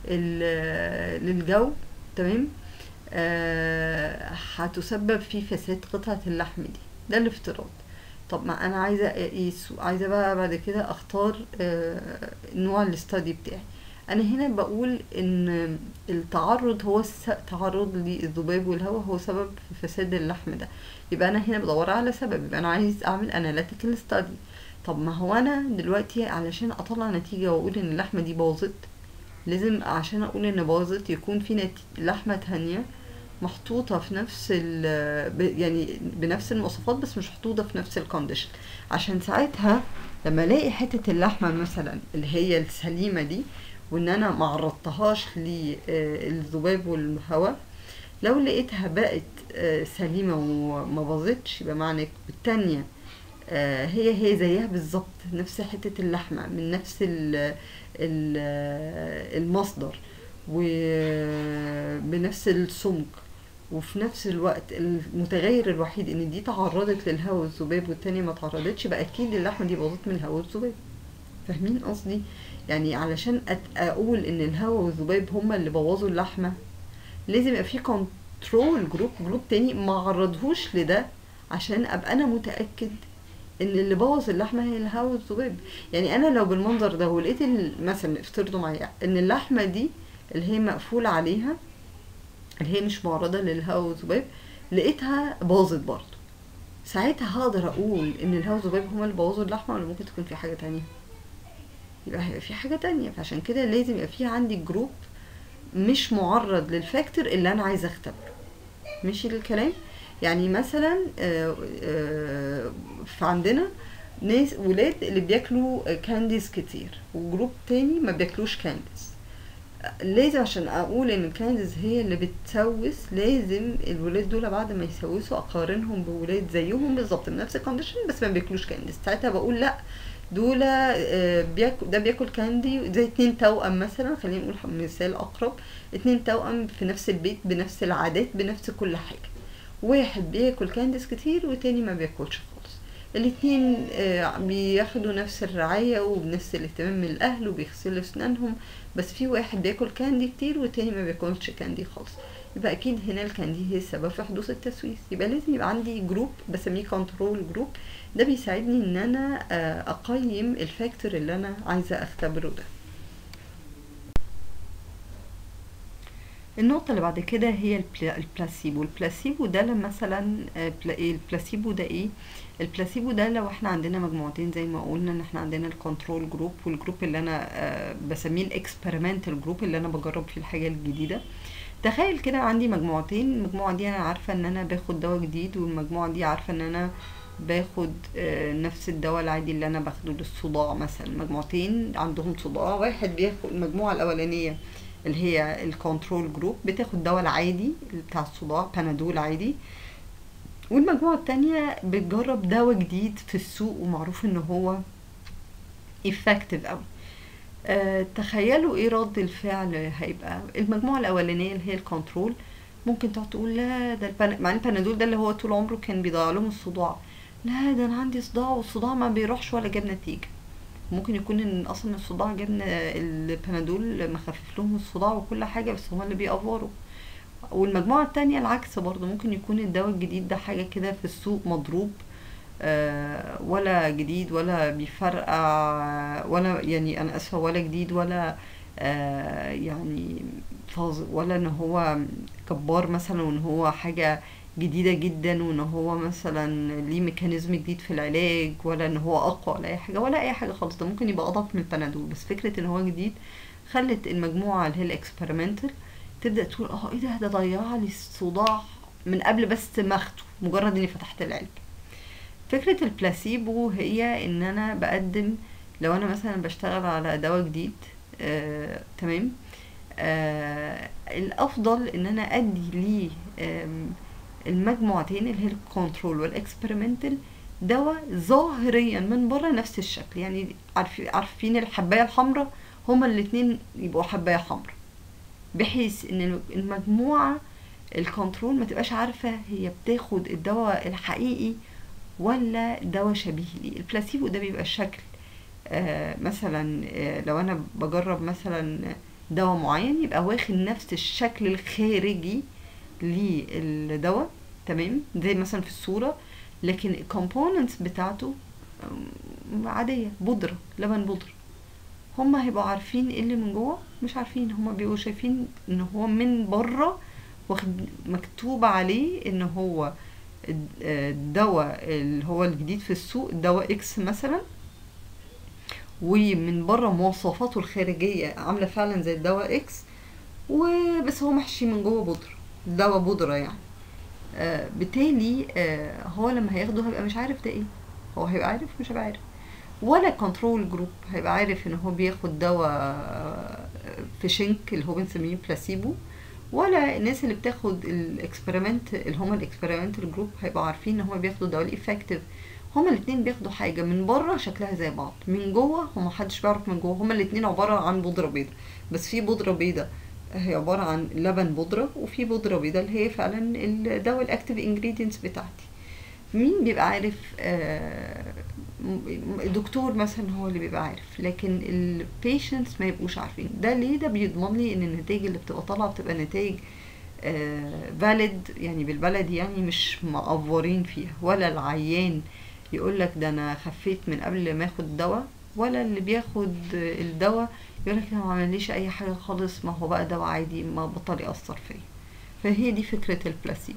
للجو تمام آه، هتسبب في فساد قطعة اللحم دي ده الافتراض طب ما انا عايزة اقيس عايزة بقى بعد كده اختار آه، نوع الاستادي بتاعي انا هنا بقول ان التعرض هو التعرض للذباب والهواء هو سبب في فساد اللحم ده يبقى انا هنا بدور على سبب يبقى انا عايز اعمل اناليتيكال ستادي طب ما هو انا دلوقتي علشان اطلع نتيجة واقول ان اللحمة دي باظت لازم عشان اقول ان باظت يكون في نت... لحمة تانية محطوطة في نفس ال ب- يعني بنفس المواصفات بس مش محطوطة في نفس الكونديشن عشان ساعتها لما الاقي حتة اللحمة مثلا اللي هي السليمة دي وان انا معرضتهاش للذباب والهواء لو لقيتها بقت آه، سليمة وما باظتش يبقى معنى التانية آه، هي هي زيها بالظبط نفس حتة اللحمة من نفس ال ال المصدر وبنفس السمك وفي نفس الوقت المتغير الوحيد ان دي تعرضت للهواء والذباب والتانية ما تعرضتش بقى اكيد اللحمة دي باظت من الهواء والذباب فاهمين قصدي يعني علشان أت- اقول ان الهواء والذباب هما اللي بوظوا اللحمة لازم يبقى في كنترول جروب جروب تاني ما عرضهوش لده عشان ابقى انا متاكد ان اللي بوظ اللحمه هي الهواء والذباب يعني انا لو بالمنظر ده ولقيت ال- مثلا افترضوا معايا ان اللحمه دي اللي هي مقفول عليها اللي هي مش معرضه للهواء والذباب لقيتها باظت برضه ساعتها هقدر اقول ان الهواء والذباب هما اللي بوظوا اللحمه ولا ممكن تكون في حاجه تانية يبقى هيبقى في حاجه تانية فعشان كده لازم يبقى في عندي جروب مش معرض للفاكتور اللي انا عايزه اختبره ماشي الكلام يعني مثلا آه، آه، فعندنا ناس ولاد اللي بياكلوا كانديز كتير وجروب تاني ما بياكلوش كانديز لازم عشان اقول ان الكانديز هي اللي بتسوس لازم الولاد دول بعد ما يسوسوا اقارنهم بولاد زيهم بالظبط من نفس الكونديشن بس ما بياكلوش كانديز ساعتها بقول لا دول آه، بياكل ده بياكل كاندي زي اتنين توأم مثلا خلينا نقول مثال اقرب اتنين توأم في نفس البيت بنفس العادات بنفس كل حاجة واحد بياكل كانديز كتير والتاني ما بياكلش خالص الاتنين آه، بياخدوا نفس الرعاية وبنفس الاهتمام من الأهل وبيغسلوا أسنانهم بس في واحد بياكل كاندي كتير والتاني ما بياكلش كاندي خالص يبقى أكيد هنا الكاندي هي السبب في حدوث التسويس يبقى لازم يبقى عندي جروب بسميه كنترول جروب ده بيساعدني إن أنا آه، أقيم الفاكتور اللي أنا عايزة أختبره ده النقطة اللي بعد كده هي البلا- البلاسيبو البلاسيبو ده لما مثلا آه، بلا- إيه البلاسيبو ده ايه البلاسيبو ده لو احنا عندنا مجموعتين زي ما قلنا ان احنا عندنا الكنترول جروب والجروب اللي انا آه، بسميه الاكسبيرمنتال جروب اللي انا بجرب فيه الحاجة الجديدة تخيل كده عندي مجموعتين المجموعة دي انا عارفة ان انا باخد دواء جديد والمجموعة دي عارفة ان انا باخد آه، نفس الدواء العادي اللي انا باخده للصداع مثلا مجموعتين عندهم صداع واحد بياخد المجموعة الاولانية اللي هي الكنترول جروب بتاخد دواء العادي بتاع الصداع بنادول عادي والمجموعة التانية بتجرب دواء جديد في السوق ومعروف ان هو effective اوي أه تخيلوا ايه رد الفعل هيبقى المجموعة الاولانية اللي هي الكنترول ممكن تقعد تقول لا ده البن... مع ان البنادول ده اللي هو طول عمره كان بيضيع لهم الصداع لا ده انا عندي صداع والصداع ما بيروحش ولا جاب نتيجة ممكن يكون ان اصلا الصداع جاب ن- البنادول مخفف لهم الصداع وكل حاجة بس هما اللي بيأفوروا والمجموعة التانية العكس برضه ممكن يكون الدواء الجديد ده حاجة كده في السوق مضروب آه، ولا جديد ولا بيفرقع ولا يعني انا اسفة ولا جديد ولا آه، يعني فاز ولا ان هو جبار مثلا وان هو حاجة جديدة جدا وان هو مثلا ليه ميكانيزم جديد في العلاج ولا ان هو اقوى ولا اي حاجة ولا اي حاجة خالص ده ممكن يبقى اضعف من البنادول بس فكرة ان هو جديد خلت المجموعة اللي هي الاكسبيرمنتال تبدأ تقول اه ايه ده ده ضيع لي الصداع من قبل بس ما اخده مجرد اني فتحت العلبة فكرة البلاسيبو هي ان انا بقدم لو انا مثلا بشتغل على دواء جديد آه، تمام آه، الافضل ان انا ادي ليه آم، المجموعتين اللي هي الكنترول والاكسبيرمنتال دواء ظاهريا من بره نفس الشكل يعني عارفين عارفين الحبايه الحمراء هما الاتنين يبقوا حبايه حمراء بحيث ان المجموعه الكنترول ما تبقاش عارفه هي بتاخد الدواء الحقيقي ولا دواء شبيه ليه البلاسيبو ده بيبقى الشكل آه مثلا آه لو انا بجرب مثلا دواء معين يبقى واخد نفس الشكل الخارجي للدواء تمام زي مثلا في الصوره لكن الكومبوننتس بتاعته آم، عاديه بودره لبن بودره هما هيبقوا عارفين ايه اللي من جوه مش عارفين هما بيبقوا شايفين ان هو من بره واخد مكتوب عليه ان هو الد- آه، الدواء اللي هو الجديد في السوق دواء اكس مثلا ومن بره مواصفاته الخارجيه عامله فعلا زي الدواء اكس وبس هو محشي من جوه بودره دواء بودره يعني آه بالتالي آه هو لما هياخده هيبقى مش عارف ده ايه هو هيبقى عارف مش هيبقى عارف ولا كنترول جروب هيبقى عارف ان هو بياخد دواء آه، في شنك اللي هو بنسميه بلاسيبو ولا الناس اللي بتاخد الاكسبيرمنت اللي هم الاكسبيرمنتال جروب هيبقوا عارفين ان هم بياخدوا دواء الافكتيف هما الاتنين بياخدوا حاجة من بره شكلها زي بعض من جوه هو محدش بيعرف من جوه هما الاتنين عبارة عن بودرة بيضة بس في بودرة بيضة هي عبارة عن لبن بودرة وفي بودرة بيضة اللي هي فعلا الدواء الاكتيف انجريدينتس بتاعتي مين بيبقى عارف آه، م- الدكتور مثلا هو اللي بيبقى عارف لكن البيشنتس ما يبقوش عارفين ده ليه ده بيضمن لي ان النتائج اللي بتبقى طالعه بتبقى نتائج فاليد يعني بالبلدي يعني مش مقفورين فيها ولا العيان يقول لك ده انا خفيت من قبل ما اخد دواء ولا اللي بياخد الدواء يقول لك ما عمليش اي حاجه خالص ما هو بقى دواء عادي ما بطل ياثر فيا فهي دي فكره البلاسيبو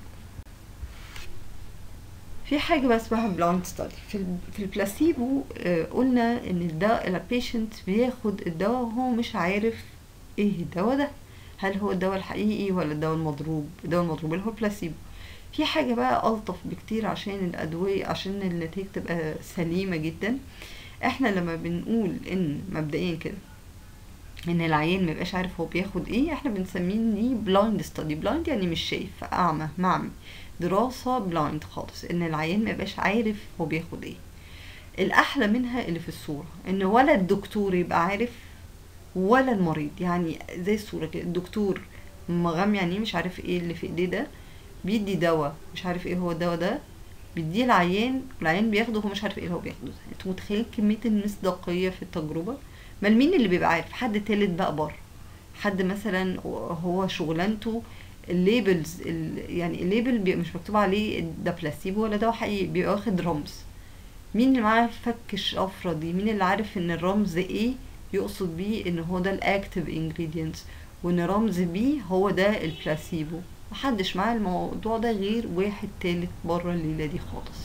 في حاجة بقى اسمها بلايند ستادي في ال- في البلاسيبو آه، قلنا ان الدواء البيشنت بياخد الدواء وهو مش عارف ايه الدواء ده هل هو الدواء الحقيقي ولا الدواء المضروب الدواء المضروب اللي هو البلاسيبو في حاجة بقى ألطف بكتير عشان الأدوية عشان النتائج تبقى سليمة جدا احنا لما بنقول ان مبدئيا كده ان العيان ما يبقاش عارف هو بياخد ايه احنا بنسميه دي بلايند ستادي بلايند يعني مش شايف اعمى معمي دراسة بلايند خالص ان العيان ما يبقاش عارف هو بياخد ايه الاحلى منها اللي في الصورة ان ولا الدكتور يبقى عارف ولا المريض يعني زي الصورة كده الدكتور مغمي يعني مش عارف ايه اللي في ايديه ده بيدي دواء مش عارف ايه هو الدواء ده بيديه العيان والعيان بياخده هو مش عارف ايه اللي هو بياخده انتوا متخيلين كمية المصداقية في التجربة ما مين اللي بيبقى عارف حد تالت بقى بره حد مثلا هو شغلانته الليبلز ال- يعني الليبل بيبقى مش مكتوب عليه ده بلاسيبو ولا ده حقيقي بيبقى واخد رمز مين اللي معاه فك الشفرة دي مين اللي عارف ان الرمز ايه يقصد بيه ان هو ده الاكتيف انجريدينتس وان رمز بي هو ده البلاسيبو محدش معاه الموضوع ده غير واحد تالت بره الليلة دي خالص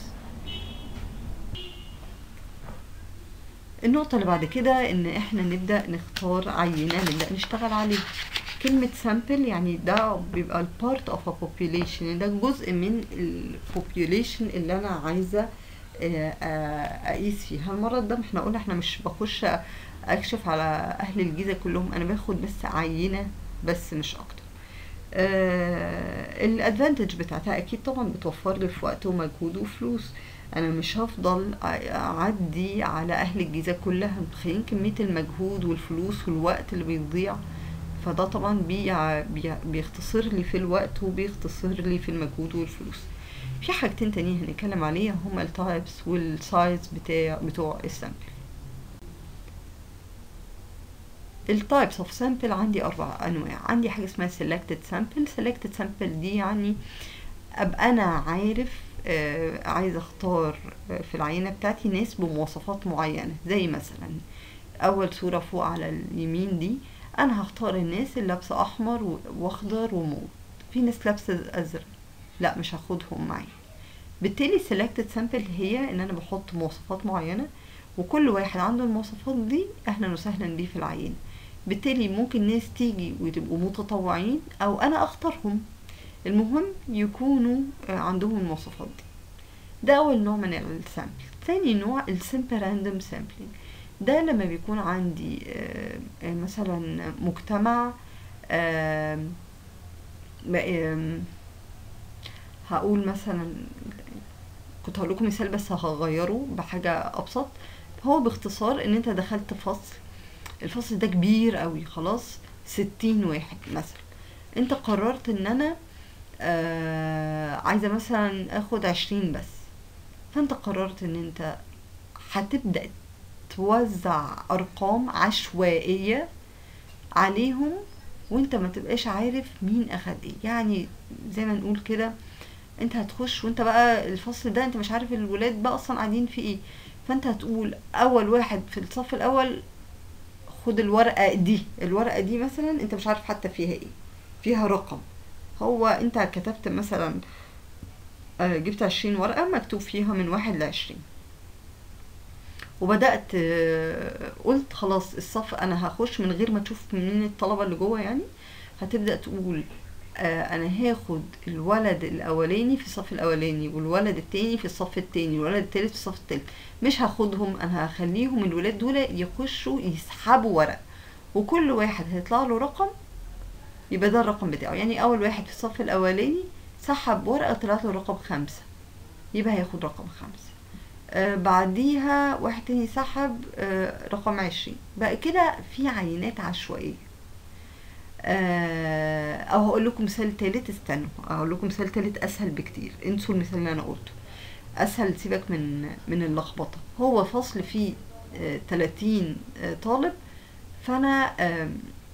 النقطة اللي بعد كده ان احنا نبدأ نختار عينة نبدأ نشتغل عليها كلمة sample يعني ده بيبقى ال part of a population يعني ده جزء من ال population اللي انا عايزة آه، آه، اقيس فيها المرض ده احنا قلنا احنا مش بخش اكشف على اهل الجيزة كلهم انا باخد بس عينة بس مش اكتر الادفانتج بتاعتها اكيد طبعا بتوفر لي في وقت ومجهود وفلوس انا مش هفضل اعدي على اهل الجيزه كلها متخيلين كميه المجهود والفلوس والوقت اللي بيضيع فده طبعا بي بي بيختصر لي في الوقت وبيختصر لي في المجهود والفلوس في حاجتين تانيين هنتكلم عليها هما التايبس والسايز بتاع بتوع السامبل التايبس اوف سامبل عندي اربع انواع عندي حاجه اسمها selected sample selected sample دي يعني ابقى انا عارف آه عايزه اختار آه في العينه بتاعتي ناس بمواصفات معينه زي مثلا اول صوره فوق على اليمين دي انا هختار الناس اللي لابسه احمر و- واخضر وموف في ناس لابسه ازرق لا مش هاخدهم معايا بالتالي selected sample هي ان انا بحط مواصفات معينه وكل واحد عنده المواصفات دي اهلا وسهلا بيه في العينه بالتالي ممكن ناس تيجي وتبقوا متطوعين او انا اختارهم المهم يكونوا آه، عندهم المواصفات دي ده اول نوع من السامبل ثاني نوع السمبل راندوم سامبلينج ده لما بيكون عندي آه، آه، مثلا مجتمع آم، ب- آم، هقول مثلا كنت هقول لكم مثال بس هغيره بحاجة أبسط هو باختصار إن أنت دخلت فصل الفصل ده كبير قوي خلاص ستين واحد مثلا أنت قررت إن أنا آه عايزة مثلا اخد عشرين بس فانت قررت ان انت هتبدأ توزع ارقام عشوائية عليهم وانت ما تبقاش عارف مين اخد ايه يعني زي ما نقول كده انت هتخش وانت بقى الفصل ده انت مش عارف الولاد بقى اصلا قاعدين في ايه فانت هتقول اول واحد في الصف الاول خد الورقة دي الورقة دي مثلا انت مش عارف حتى فيها ايه فيها رقم هو انت كتبت مثلا آه، جبت عشرين ورقة مكتوب فيها من واحد لعشرين وبدأت آه، قلت خلاص الصف انا هخش من غير ما تشوف مين الطلبة اللي جوه يعني هتبدأ تقول آه، انا هاخد الولد الاولاني في الصف الاولاني والولد التاني في الصف التاني والولد التالت في الصف التالت مش هاخدهم انا هخليهم الولاد دول يخشوا يسحبوا ورق وكل واحد هيطلع له رقم يبقى ده الرقم بتاعه يعني اول واحد في الصف الاولاني سحب ورقة طلعت له رقم خمسة يبقى هياخد رقم خمسة آه بعديها واحد تاني سحب آه رقم عشرين بقى كده في عينات عشوائية آه او هقول لكم مثال تالت استنوا هقول لكم مثال تالت اسهل بكتير انسوا المثال اللي انا قلته اسهل سيبك من من اللخبطه هو فصل فيه آه 30 آه طالب فانا آه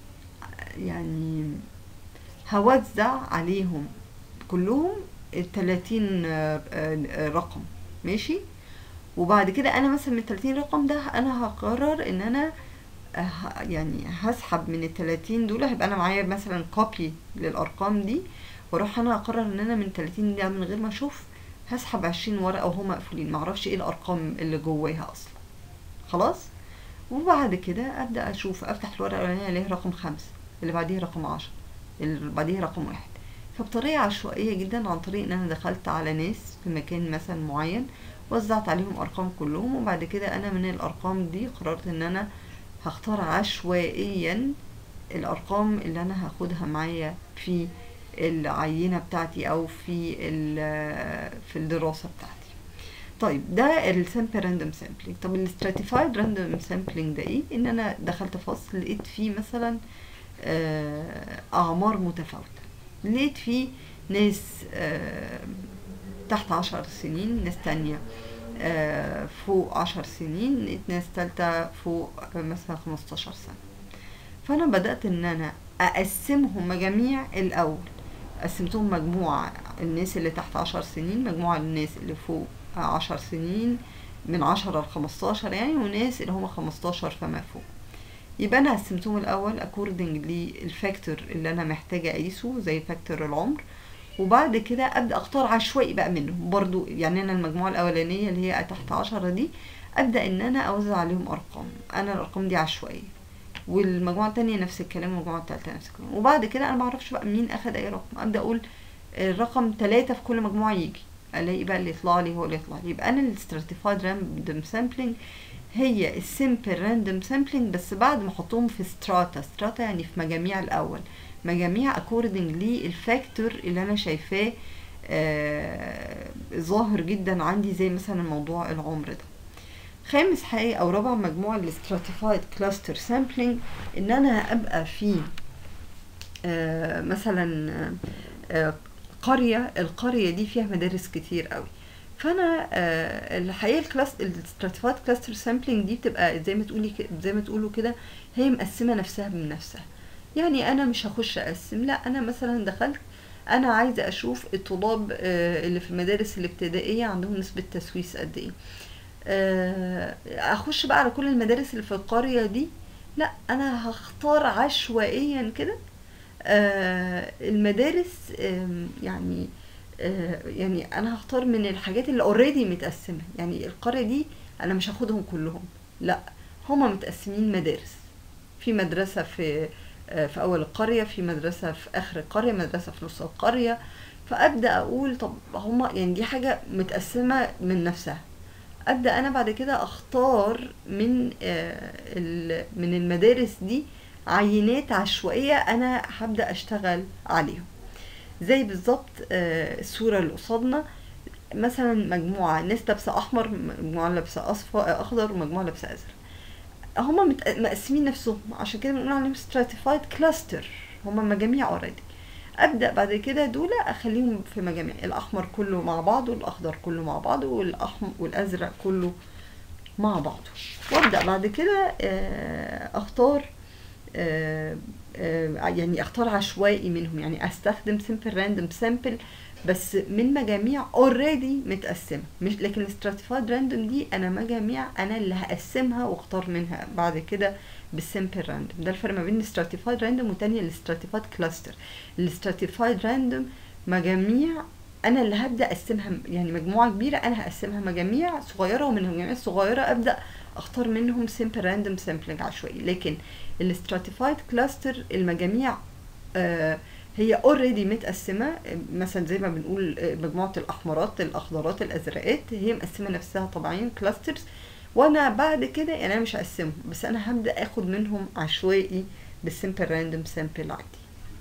يعني هوزع عليهم كلهم التلاتين آه، آه، رقم ماشي وبعد كده انا مثلا من التلاتين رقم ده انا هقرر ان انا ه- يعني هسحب من التلاتين دول هيبقى انا معايا مثلا كوبي للارقام دي واروح انا اقرر ان انا من التلاتين ده من غير ما اشوف هسحب عشرين ورقة وهم مقفولين معرفش ايه الارقام اللي جواها اصلا خلاص وبعد كده ابدا اشوف افتح الورقه الاولانيه الاقي رقم خمسة اللي بعديها رقم عشرة اللي بعديها رقم واحد فبطريقه عشوائيه جدا عن طريق ان انا دخلت على ناس في مكان مثلا معين وزعت عليهم ارقام كلهم وبعد كده انا من الارقام دي قررت ان انا هختار عشوائيا الارقام اللي انا هاخدها معايا في العينه بتاعتي او في ال- في الدراسه بتاعتي طيب ده السامبل راندوم سامبلينج طب الاستراتيفايد راندوم سامبلينج ده ايه ان انا دخلت فصل لقيت فيه مثلا آه، اعمار متفاوته لقيت فيه ناس آه، تحت عشر سنين ناس تانية آه، فوق عشر سنين لقيت ناس تالتة فوق آه، مثلا خمستاشر سنة فأنا بدأت إن أنا أقسمهم مجاميع الأول قسمتهم مجموعة الناس اللي تحت عشر سنين مجموعة الناس اللي فوق عشر سنين من عشرة لخمستاشر يعني وناس اللي هم خمستاشر فما فوق يبقى انا قسمتهم الاول according للفاكتور اللي انا محتاجه اقيسه زي فاكتور العمر وبعد كده ابدا اختار عشوائي بقى منهم برضو يعني انا المجموعه الاولانيه اللي هي تحت عشرة دي ابدا ان انا اوزع عليهم ارقام انا الارقام دي عشوائيه والمجموعه التانية نفس الكلام والمجموعه التالتة نفس الكلام وبعد كده انا معرفش بقى مين اخد اي رقم ابدا اقول الرقم ثلاثة في كل مجموعه يجي الاقي بقى اللي يطلع لي هو اللي يطلع لي يبقى انا الاستراتيفايد راندوم سامبلينج هي السيمبل راندوم سامبلينج بس بعد ما احطهم في ستراتا ستراتا يعني في مجاميع الاول مجاميع according للفاكتور اللي انا شايفاه آه ظاهر جدا عندي زي مثلا موضوع العمر ده خامس حاجة او رابع مجموعة الاستراتيفايد كلاستر سامبلينج ان انا ابقى في آه مثلا آه قرية القرية دي فيها مدارس كتير قوي فانا آه الحقيقه الكلاس الستراتيفايد كلاستر سامبلينج دي بتبقى زي ما تقولي ك- زي ما تقولوا كده هي مقسمه نفسها بنفسها يعني انا مش هخش اقسم لا انا مثلا دخلت انا عايزه اشوف الطلاب آه اللي في المدارس الابتدائيه عندهم نسبه تسويس قد ايه آه اخش بقى على كل المدارس اللي في القريه دي لا انا هختار عشوائيا كده آه المدارس آم، يعني آه، يعني انا هختار من الحاجات اللي اوريدي متقسمه يعني القريه دي انا مش هاخدهم كلهم لا هما متقسمين مدارس في مدرسه في آه، في اول القريه في مدرسه في اخر القريه مدرسه في نص القريه فابدا اقول طب هما يعني دي حاجه متقسمه من نفسها ابدا انا بعد كده اختار من آه، ال- من المدارس دي عينات عشوائيه انا هبدا اشتغل عليهم زي بالظبط آه، الصورة اللي قصادنا مثلا مجموعة ناس لابسة أحمر مجموعة لابسة أصفر أخضر ومجموعة لابسة أزرق هما مت- مقسمين نفسهم عشان كده بنقول عليهم stratified cluster هما مجاميع اوريدي ابدا بعد كده دول اخليهم في مجاميع الاحمر كله مع بعضه والاخضر كله مع بعضه والاحمر والازرق كله مع بعضه وابدا بعد كده آه، اختار آه، آه، يعني اختار عشوائي منهم يعني استخدم simple random sample بس من مجاميع اوريدي متقسمه مش لكن stratified random دي انا مجاميع انا اللي هقسمها واختار منها بعد كده بالسمبل راندوم ده الفرق ما بين الستراتيفايد راندوم والتانية الستراتيفايد كلاستر الستراتيفايد راندوم مجاميع انا اللي هبدا اقسمها يعني مجموعه كبيره انا هقسمها مجاميع صغيره ومن المجاميع الصغيره ابدا اختار منهم سمبل راندوم سامبلنج عشوائي لكن الستراتيفايد كلاستر المجاميع آه هي اوريدي متقسمه آه، مثلا زي ما بنقول آه، مجموعه الاحمرات الاخضرات الازرقات هي مقسمه نفسها طبيعيا كلاسترز وانا بعد كده يعني انا مش هقسمهم بس انا هبدا اخد منهم عشوائي بالسمبل راندوم سامبل عادي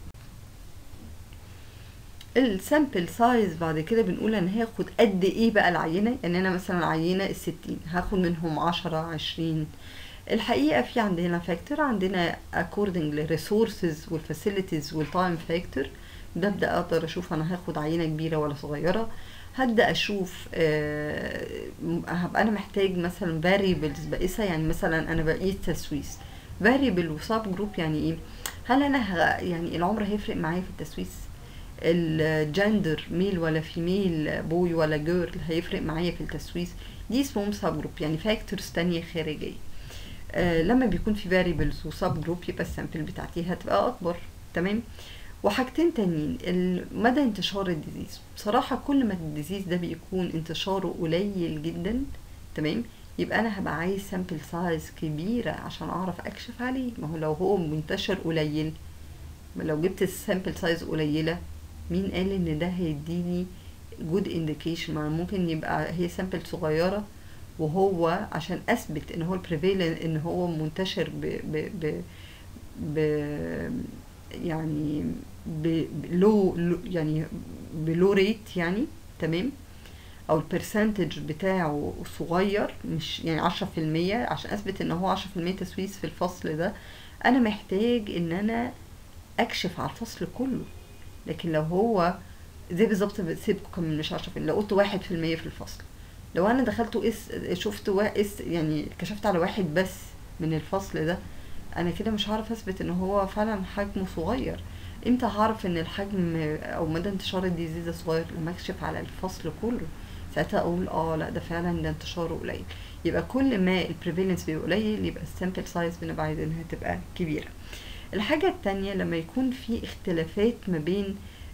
السامبل سايز بعد كده بنقول انا هاخد قد ايه بقى العينه يعني انا مثلا العينه الستين هاخد منهم عشرة عشرين الحقيقه في عندنا فاكتور عندنا according للريسورسز والفاسيلتيز والتايم فاكتور ده ابدا اقدر اشوف انا هاخد عينه كبيره ولا صغيره هبدا اشوف آه م- هبقى انا محتاج مثلا variables بقيسها يعني مثلا انا بقيس تسويس variable وسب جروب يعني ايه هل انا ه... يعني العمر هيفرق معايا في التسويس الجندر ميل ولا فيميل بوي ولا جيرل هيفرق معايا في التسويس دي اسمهم سب جروب يعني فاكتورز تانية خارجية آه لما بيكون في variables وسب جروب يبقى السامبل بتاعتي هتبقى اكبر تمام وحاجتين تانيين ال- مدى انتشار الديزيز بصراحة كل ما الديزيز ده بيكون انتشاره قليل جدا تمام يبقى انا هبقى عايز سامبل سايز كبيرة عشان اعرف اكشف عليه ما هو لو هو منتشر قليل لو جبت السامبل سايز قليلة مين قال ان ده هيديني جود انديكيشن ما ممكن يبقى هي سامبل صغيرة وهو عشان اثبت ان هو البريفيلن ان هو منتشر ب ب ب, ب يعني بلو يعني بلو ريت يعني تمام او البرسنتج بتاعه صغير مش يعني عشرة في المية عشان اثبت ان هو عشرة في المية تسويس في الفصل ده انا محتاج ان انا اكشف على الفصل كله لكن لو هو زي بالظبط سيبكم من مش عشرة في المية لو قلت واحد في المية في الفصل لو انا دخلت اس شفت وا- اس يعني كشفت على واحد بس من الفصل ده انا كده مش هعرف اثبت ان هو فعلا حجمه صغير امتى هعرف ان الحجم او مدى انتشار الديزيز ده صغير لما اكشف على الفصل كله ساعتها اقول اه لا ده فعلا ده انتشاره قليل يبقى كل ما البريفالنس بيبقى قليل يبقى السامبل سايز بنبقى عايزينها تبقى كبيره الحاجه التانية لما يكون في اختلافات ما بين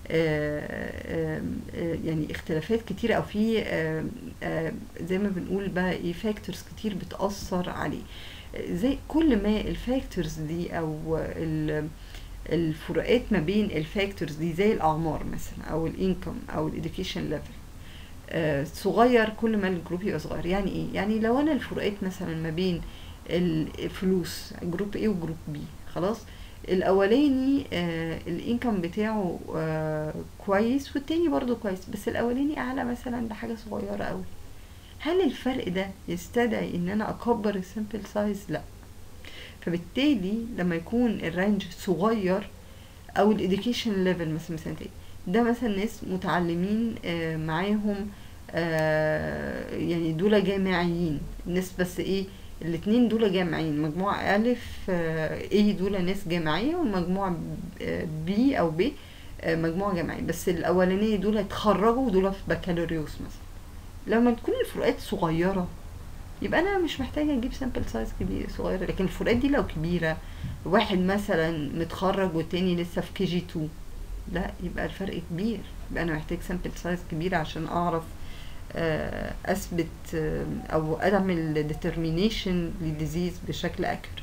آه، آم، آه، يعني اختلافات كتيرة او في آم، آم، زي ما بنقول بقى ايه فاكتورز كتير بتأثر عليه زي كل ما الفاكتورز دي او ال- الفروقات ما بين الفاكتورز دي زي الاعمار مثلا او الانكم او الاديوكيشن ليفل صغير كل ما الجروب يبقى صغير يعني ايه يعني لو انا الفروقات مثلا ما بين الفلوس جروب A وجروب B خلاص الاولاني آه الانكم بتاعه آه كويس والتاني برضو كويس بس الاولاني اعلى مثلا بحاجه صغيره قوي هل الفرق ده يستدعي ان انا اكبر السامبل سايز لا فبالتالي لما يكون الرانج صغير او الاديوكيشن ليفل مثلا مثلا إيه؟ ده مثلا ناس متعلمين آه معاهم آه يعني دول جامعيين ناس بس ايه الاتنين دول جامعيين مجموعة ألف آه ايه دول ناس جامعية والمجموعة بي أو ب آه مجموعة جامعية بس الأولانية دول اتخرجوا ودول في بكالوريوس مثلا لما تكون الفروقات صغيرة يبقى انا مش محتاجه اجيب سامبل سايز كبير صغيره لكن الفروقات دي لو كبيره واحد مثلا متخرج والتاني لسه في كي جي 2 لا يبقى الفرق كبير يبقى انا محتاج سامبل سايز كبيره عشان اعرف آه، اثبت آه، او اعمل ديترمينيشن للديزيز بشكل اكيوريت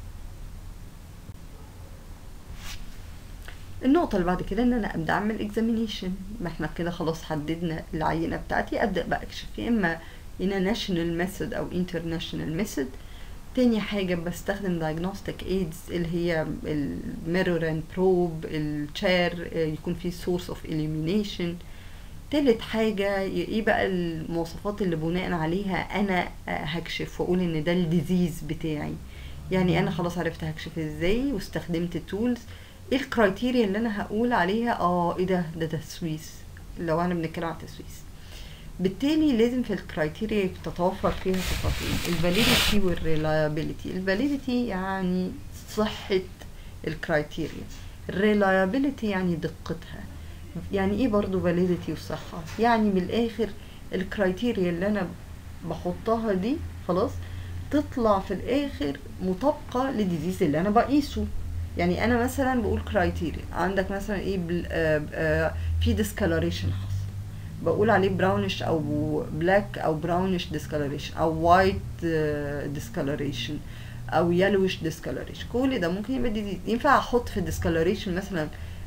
النقطة اللي بعد كده ان انا ابدا اعمل اكزامينيشن ما احنا كده خلاص حددنا العينة بتاعتي ابدا بقى اكشف يا اما in a national method او international method تاني حاجة بستخدم diagnostic aids اللي هي الميرور اند بروب الشير يكون في source of illumination تالت حاجة ي- ايه بقى المواصفات اللي بناء عليها انا آه، هكشف واقول ان ده الديزيز بتاعي يعني انا خلاص عرفت هكشف ازاي واستخدمت التولز ايه الكرايتيريا اللي انا هقول عليها اه ايه ده ده تسويس لو انا بنتكلم عن تسويس بالتالي لازم في الكرايتيريا تتوفر فيها صفتين الفاليديتي والريلايابيليتي الفاليديتي يعني صحة الكرايتيريا الريلايابيليتي يعني دقتها يعني ايه برضو فاليديتي وصحة يعني من الاخر الكرايتيريا اللي انا بحطها دي خلاص تطلع في الاخر مطابقة للديزيز اللي انا بقيسه يعني انا مثلا بقول كرايتيريا عندك مثلا ايه بل آه آه في ديسكالوريشن حصل بقول عليه براونش او بلاك او براونش ديسكالوريشن او وايت ديسكالوريشن او يلوش ديسكالوريشن كل ده ممكن يبقى ديزيز ينفع احط في الديسكالوريشن مثلا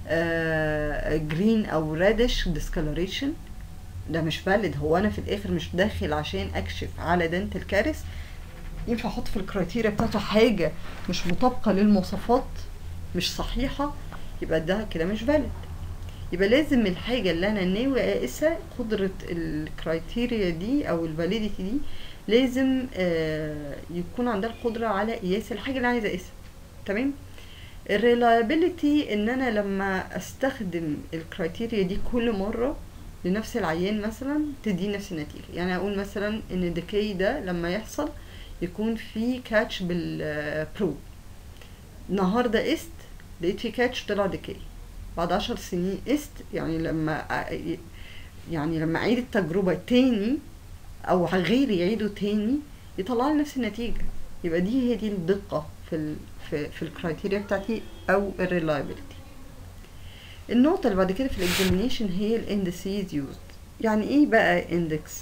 جرين او ريدش ديسكالوريشن ده مش فالid هو انا في الاخر مش داخل عشان اكشف على دنتال كارث ينفع احط في الكرايتيريا بتاعته حاجه مش مطابقه للمواصفات مش صحيحه يبقى ده كده مش valid يبقى لازم الحاجة اللي أنا ناوي أقيسها قدرة الكرايتيريا دي أو الفاليديتي دي لازم آه يكون عندها القدرة على قياس الحاجة اللي عايزة أقيسها تمام الريلايبيليتي إن أنا لما أستخدم الكرايتيريا دي كل مرة لنفس العيان مثلا تدي نفس النتيجة يعني أقول مثلا إن الديكي ده لما يحصل يكون في كاتش بالبرو النهارده قست لقيت في كاتش طلع ديكي بعد عشر سنين قست يعني لما أ- يعني لما اعيد التجربة تاني او غيري يعيده تاني يطلع لي نفس النتيجة يبقى دي هي دي الدقة في ال في, في الكرايتيريا بتاعتي او الريلايبيليتي النقطة اللي بعد كده في الاكزامينيشن هي الاندسيز يوزد يعني ايه بقى اندكس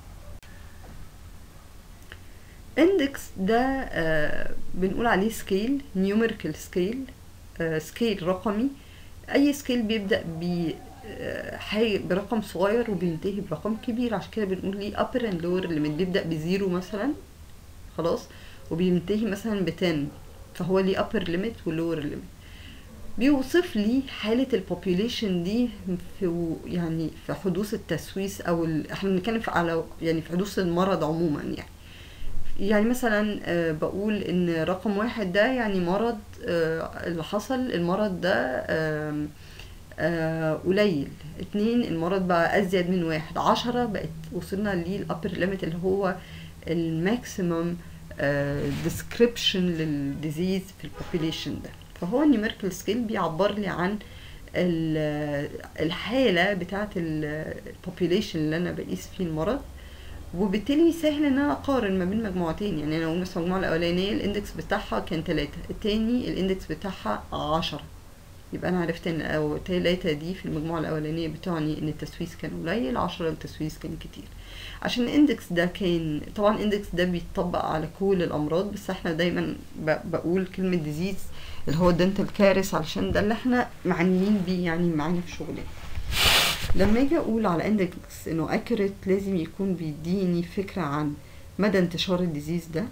اندكس ده آه بنقول عليه سكيل نيوميريكال سكيل سكيل رقمي اي سكيل بيبدا ب آه، حاجة برقم صغير وبينتهي برقم كبير عشان كده بنقول ليه upper and lower limit بيبدأ بزيرو مثلا خلاص وبينتهي مثلا ب 10 فهو ليه upper limit و lower limit بيوصف لي حالة البوبيوليشن دي في يعني في حدوث التسويس او ال... احنا بنتكلم في على يعني في حدوث المرض عموما يعني يعني مثلا آه، بقول ان رقم واحد ده يعني مرض آه، اللي حصل المرض ده آم، آه، قليل اتنين المرض بقى ازيد من واحد عشرة بقت وصلنا للابر ليميت اللي هو الماكسيمم ديسكريبشن للديزيز في البوبيليشن ده فهو النيوميريكال سكيل بيعبر لي عن ال- الحالة بتاعة البوبيليشن اللي انا بقيس فيه المرض وبالتالي سهل ان انا اقارن ما بين مجموعتين يعني انا اقول مثلا المجموعه الاولانيه الاندكس بتاعها كان تلاتة التاني الاندكس بتاعها عشرة يبقى انا عرفت ان او تلاتة دي في المجموعه الاولانيه بتعني ان التسويس كان قليل عشرة التسويس كان كتير عشان الاندكس ده كان طبعا الاندكس ده بيتطبق على كل الامراض بس احنا دايما ب- بقول كلمه ديزيز اللي هو الدنتال كارث علشان ده اللي احنا معنيين بيه يعني معانا في شغلنا لما اجي اقول على اندكس انه اكيوريت لازم يكون بيديني فكره عن مدى انتشار الديزيز ده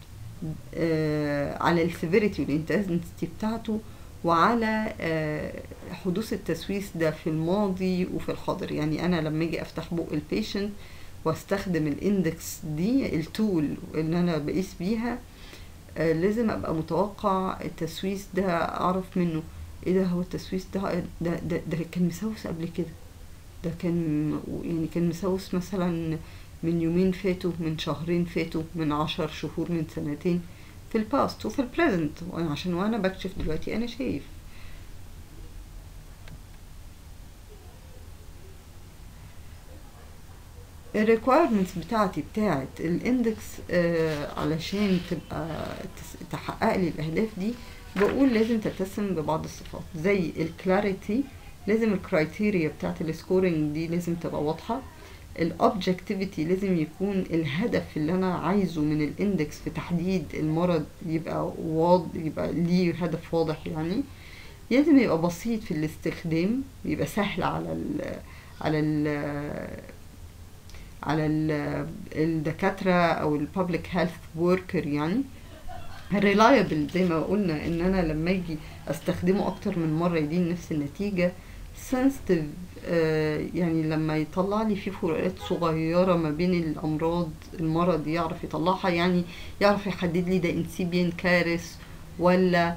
آه على السيفيريتي والانتنسيتي بتاعته وعلى آه حدوث التسويس ده في الماضي وفي الحاضر يعني انا لما اجي افتح بق البيشنت واستخدم الاندكس دي التول اللي انا بقيس بيها آه لازم ابقى متوقع التسويس ده اعرف منه ايه ده هو التسويس ده ده ده, ده كان مسوس قبل كده ده كان يعني كان مسوس مثلا من يومين فاتوا من شهرين فاتوا من عشر شهور من سنتين في الباست وفي البريزنت عشان وانا بكشف دلوقتي انا شايف الريكويرمنتس بتاعتي بتاعت الاندكس آه علشان تبقى تس- تحقق لي الاهداف دي بقول لازم تتسم ببعض الصفات زي الكلاريتي لازم الكرايتيريا بتاعت السكورينج دي لازم تبقى واضحة الاوبجكتيفيتي لازم يكون الهدف اللي انا عايزه من الاندكس في تحديد المرض يبقى واضح يبقى ليه هدف واضح يعني لازم يبقى بسيط في الاستخدام يبقى سهل على ال على ال على ال الدكاترة او البابليك هيلث وركر يعني ريلايبل زي ما قلنا ان انا لما اجي استخدمه اكتر من مرة يديني نفس النتيجة sensitive آه، يعني لما يطلع لي في فروقات صغيرة ما بين الأمراض المرض يعرف يطلعها يعني يعرف يحدد لي ده انسيبيان كارث ولا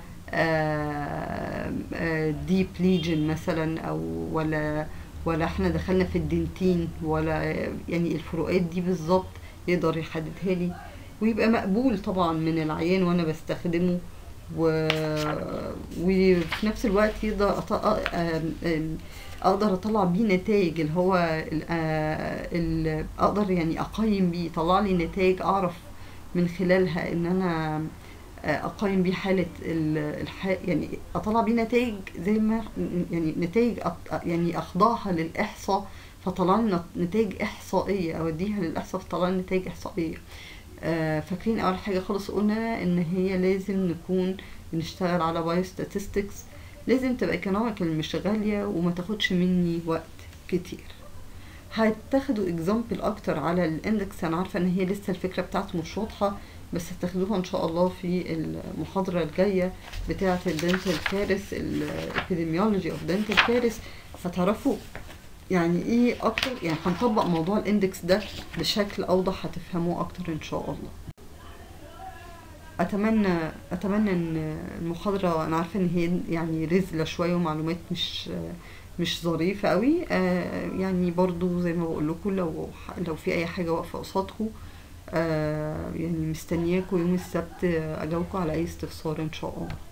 ديب ليجن مثلا أو ولا ولا احنا دخلنا في الدنتين ولا يعني الفروقات دي بالظبط يقدر يحددها لي ويبقى مقبول طبعا من العيان وانا بستخدمه و... وفي نفس الوقت يقدر أط... آم- آم- اقدر اطلع بيه نتائج اللي هو ال... آه، ال... اقدر يعني اقيم بيه يطلع لي نتائج اعرف من خلالها ان انا آه، اقيم بيه حاله ال- الح... يعني اطلع بيه نتائج زي ما يعني نتائج أط... يعني اخضعها للاحصاء فطلع لي نت- نتائج احصائيه اوديها للاحصاء فطلع لي نتائج احصائيه آه، فاكرين اول حاجه خالص قلنا ان هي لازم نكون بنشتغل على بايو statistics لازم تبقى ايكونوميكال مش غاليه وما تاخدش مني وقت كتير هتاخدوا اكزامبل اكتر على الاندكس انا عارفه ان هي لسه الفكره بتاعته مش واضحه بس هتاخدوها ان شاء الله في المحاضره الجايه بتاعه الدنتال كارث الابيديميولوجي اوف دنتال كارث هتعرفوا يعني ايه اكتر يعني هنطبق موضوع الاندكس ده بشكل اوضح هتفهموه اكتر ان شاء الله اتمنى اتمنى ان المحاضره انا عارفه ان هي يعني رزله شويه ومعلومات مش مش ظريفه قوي آه، يعني برضو زي ما بقول لكم لو لو في اي حاجه واقفه قصادكم آه، يعني مستنياكم يوم السبت اجاوبكم على اي استفسار ان شاء الله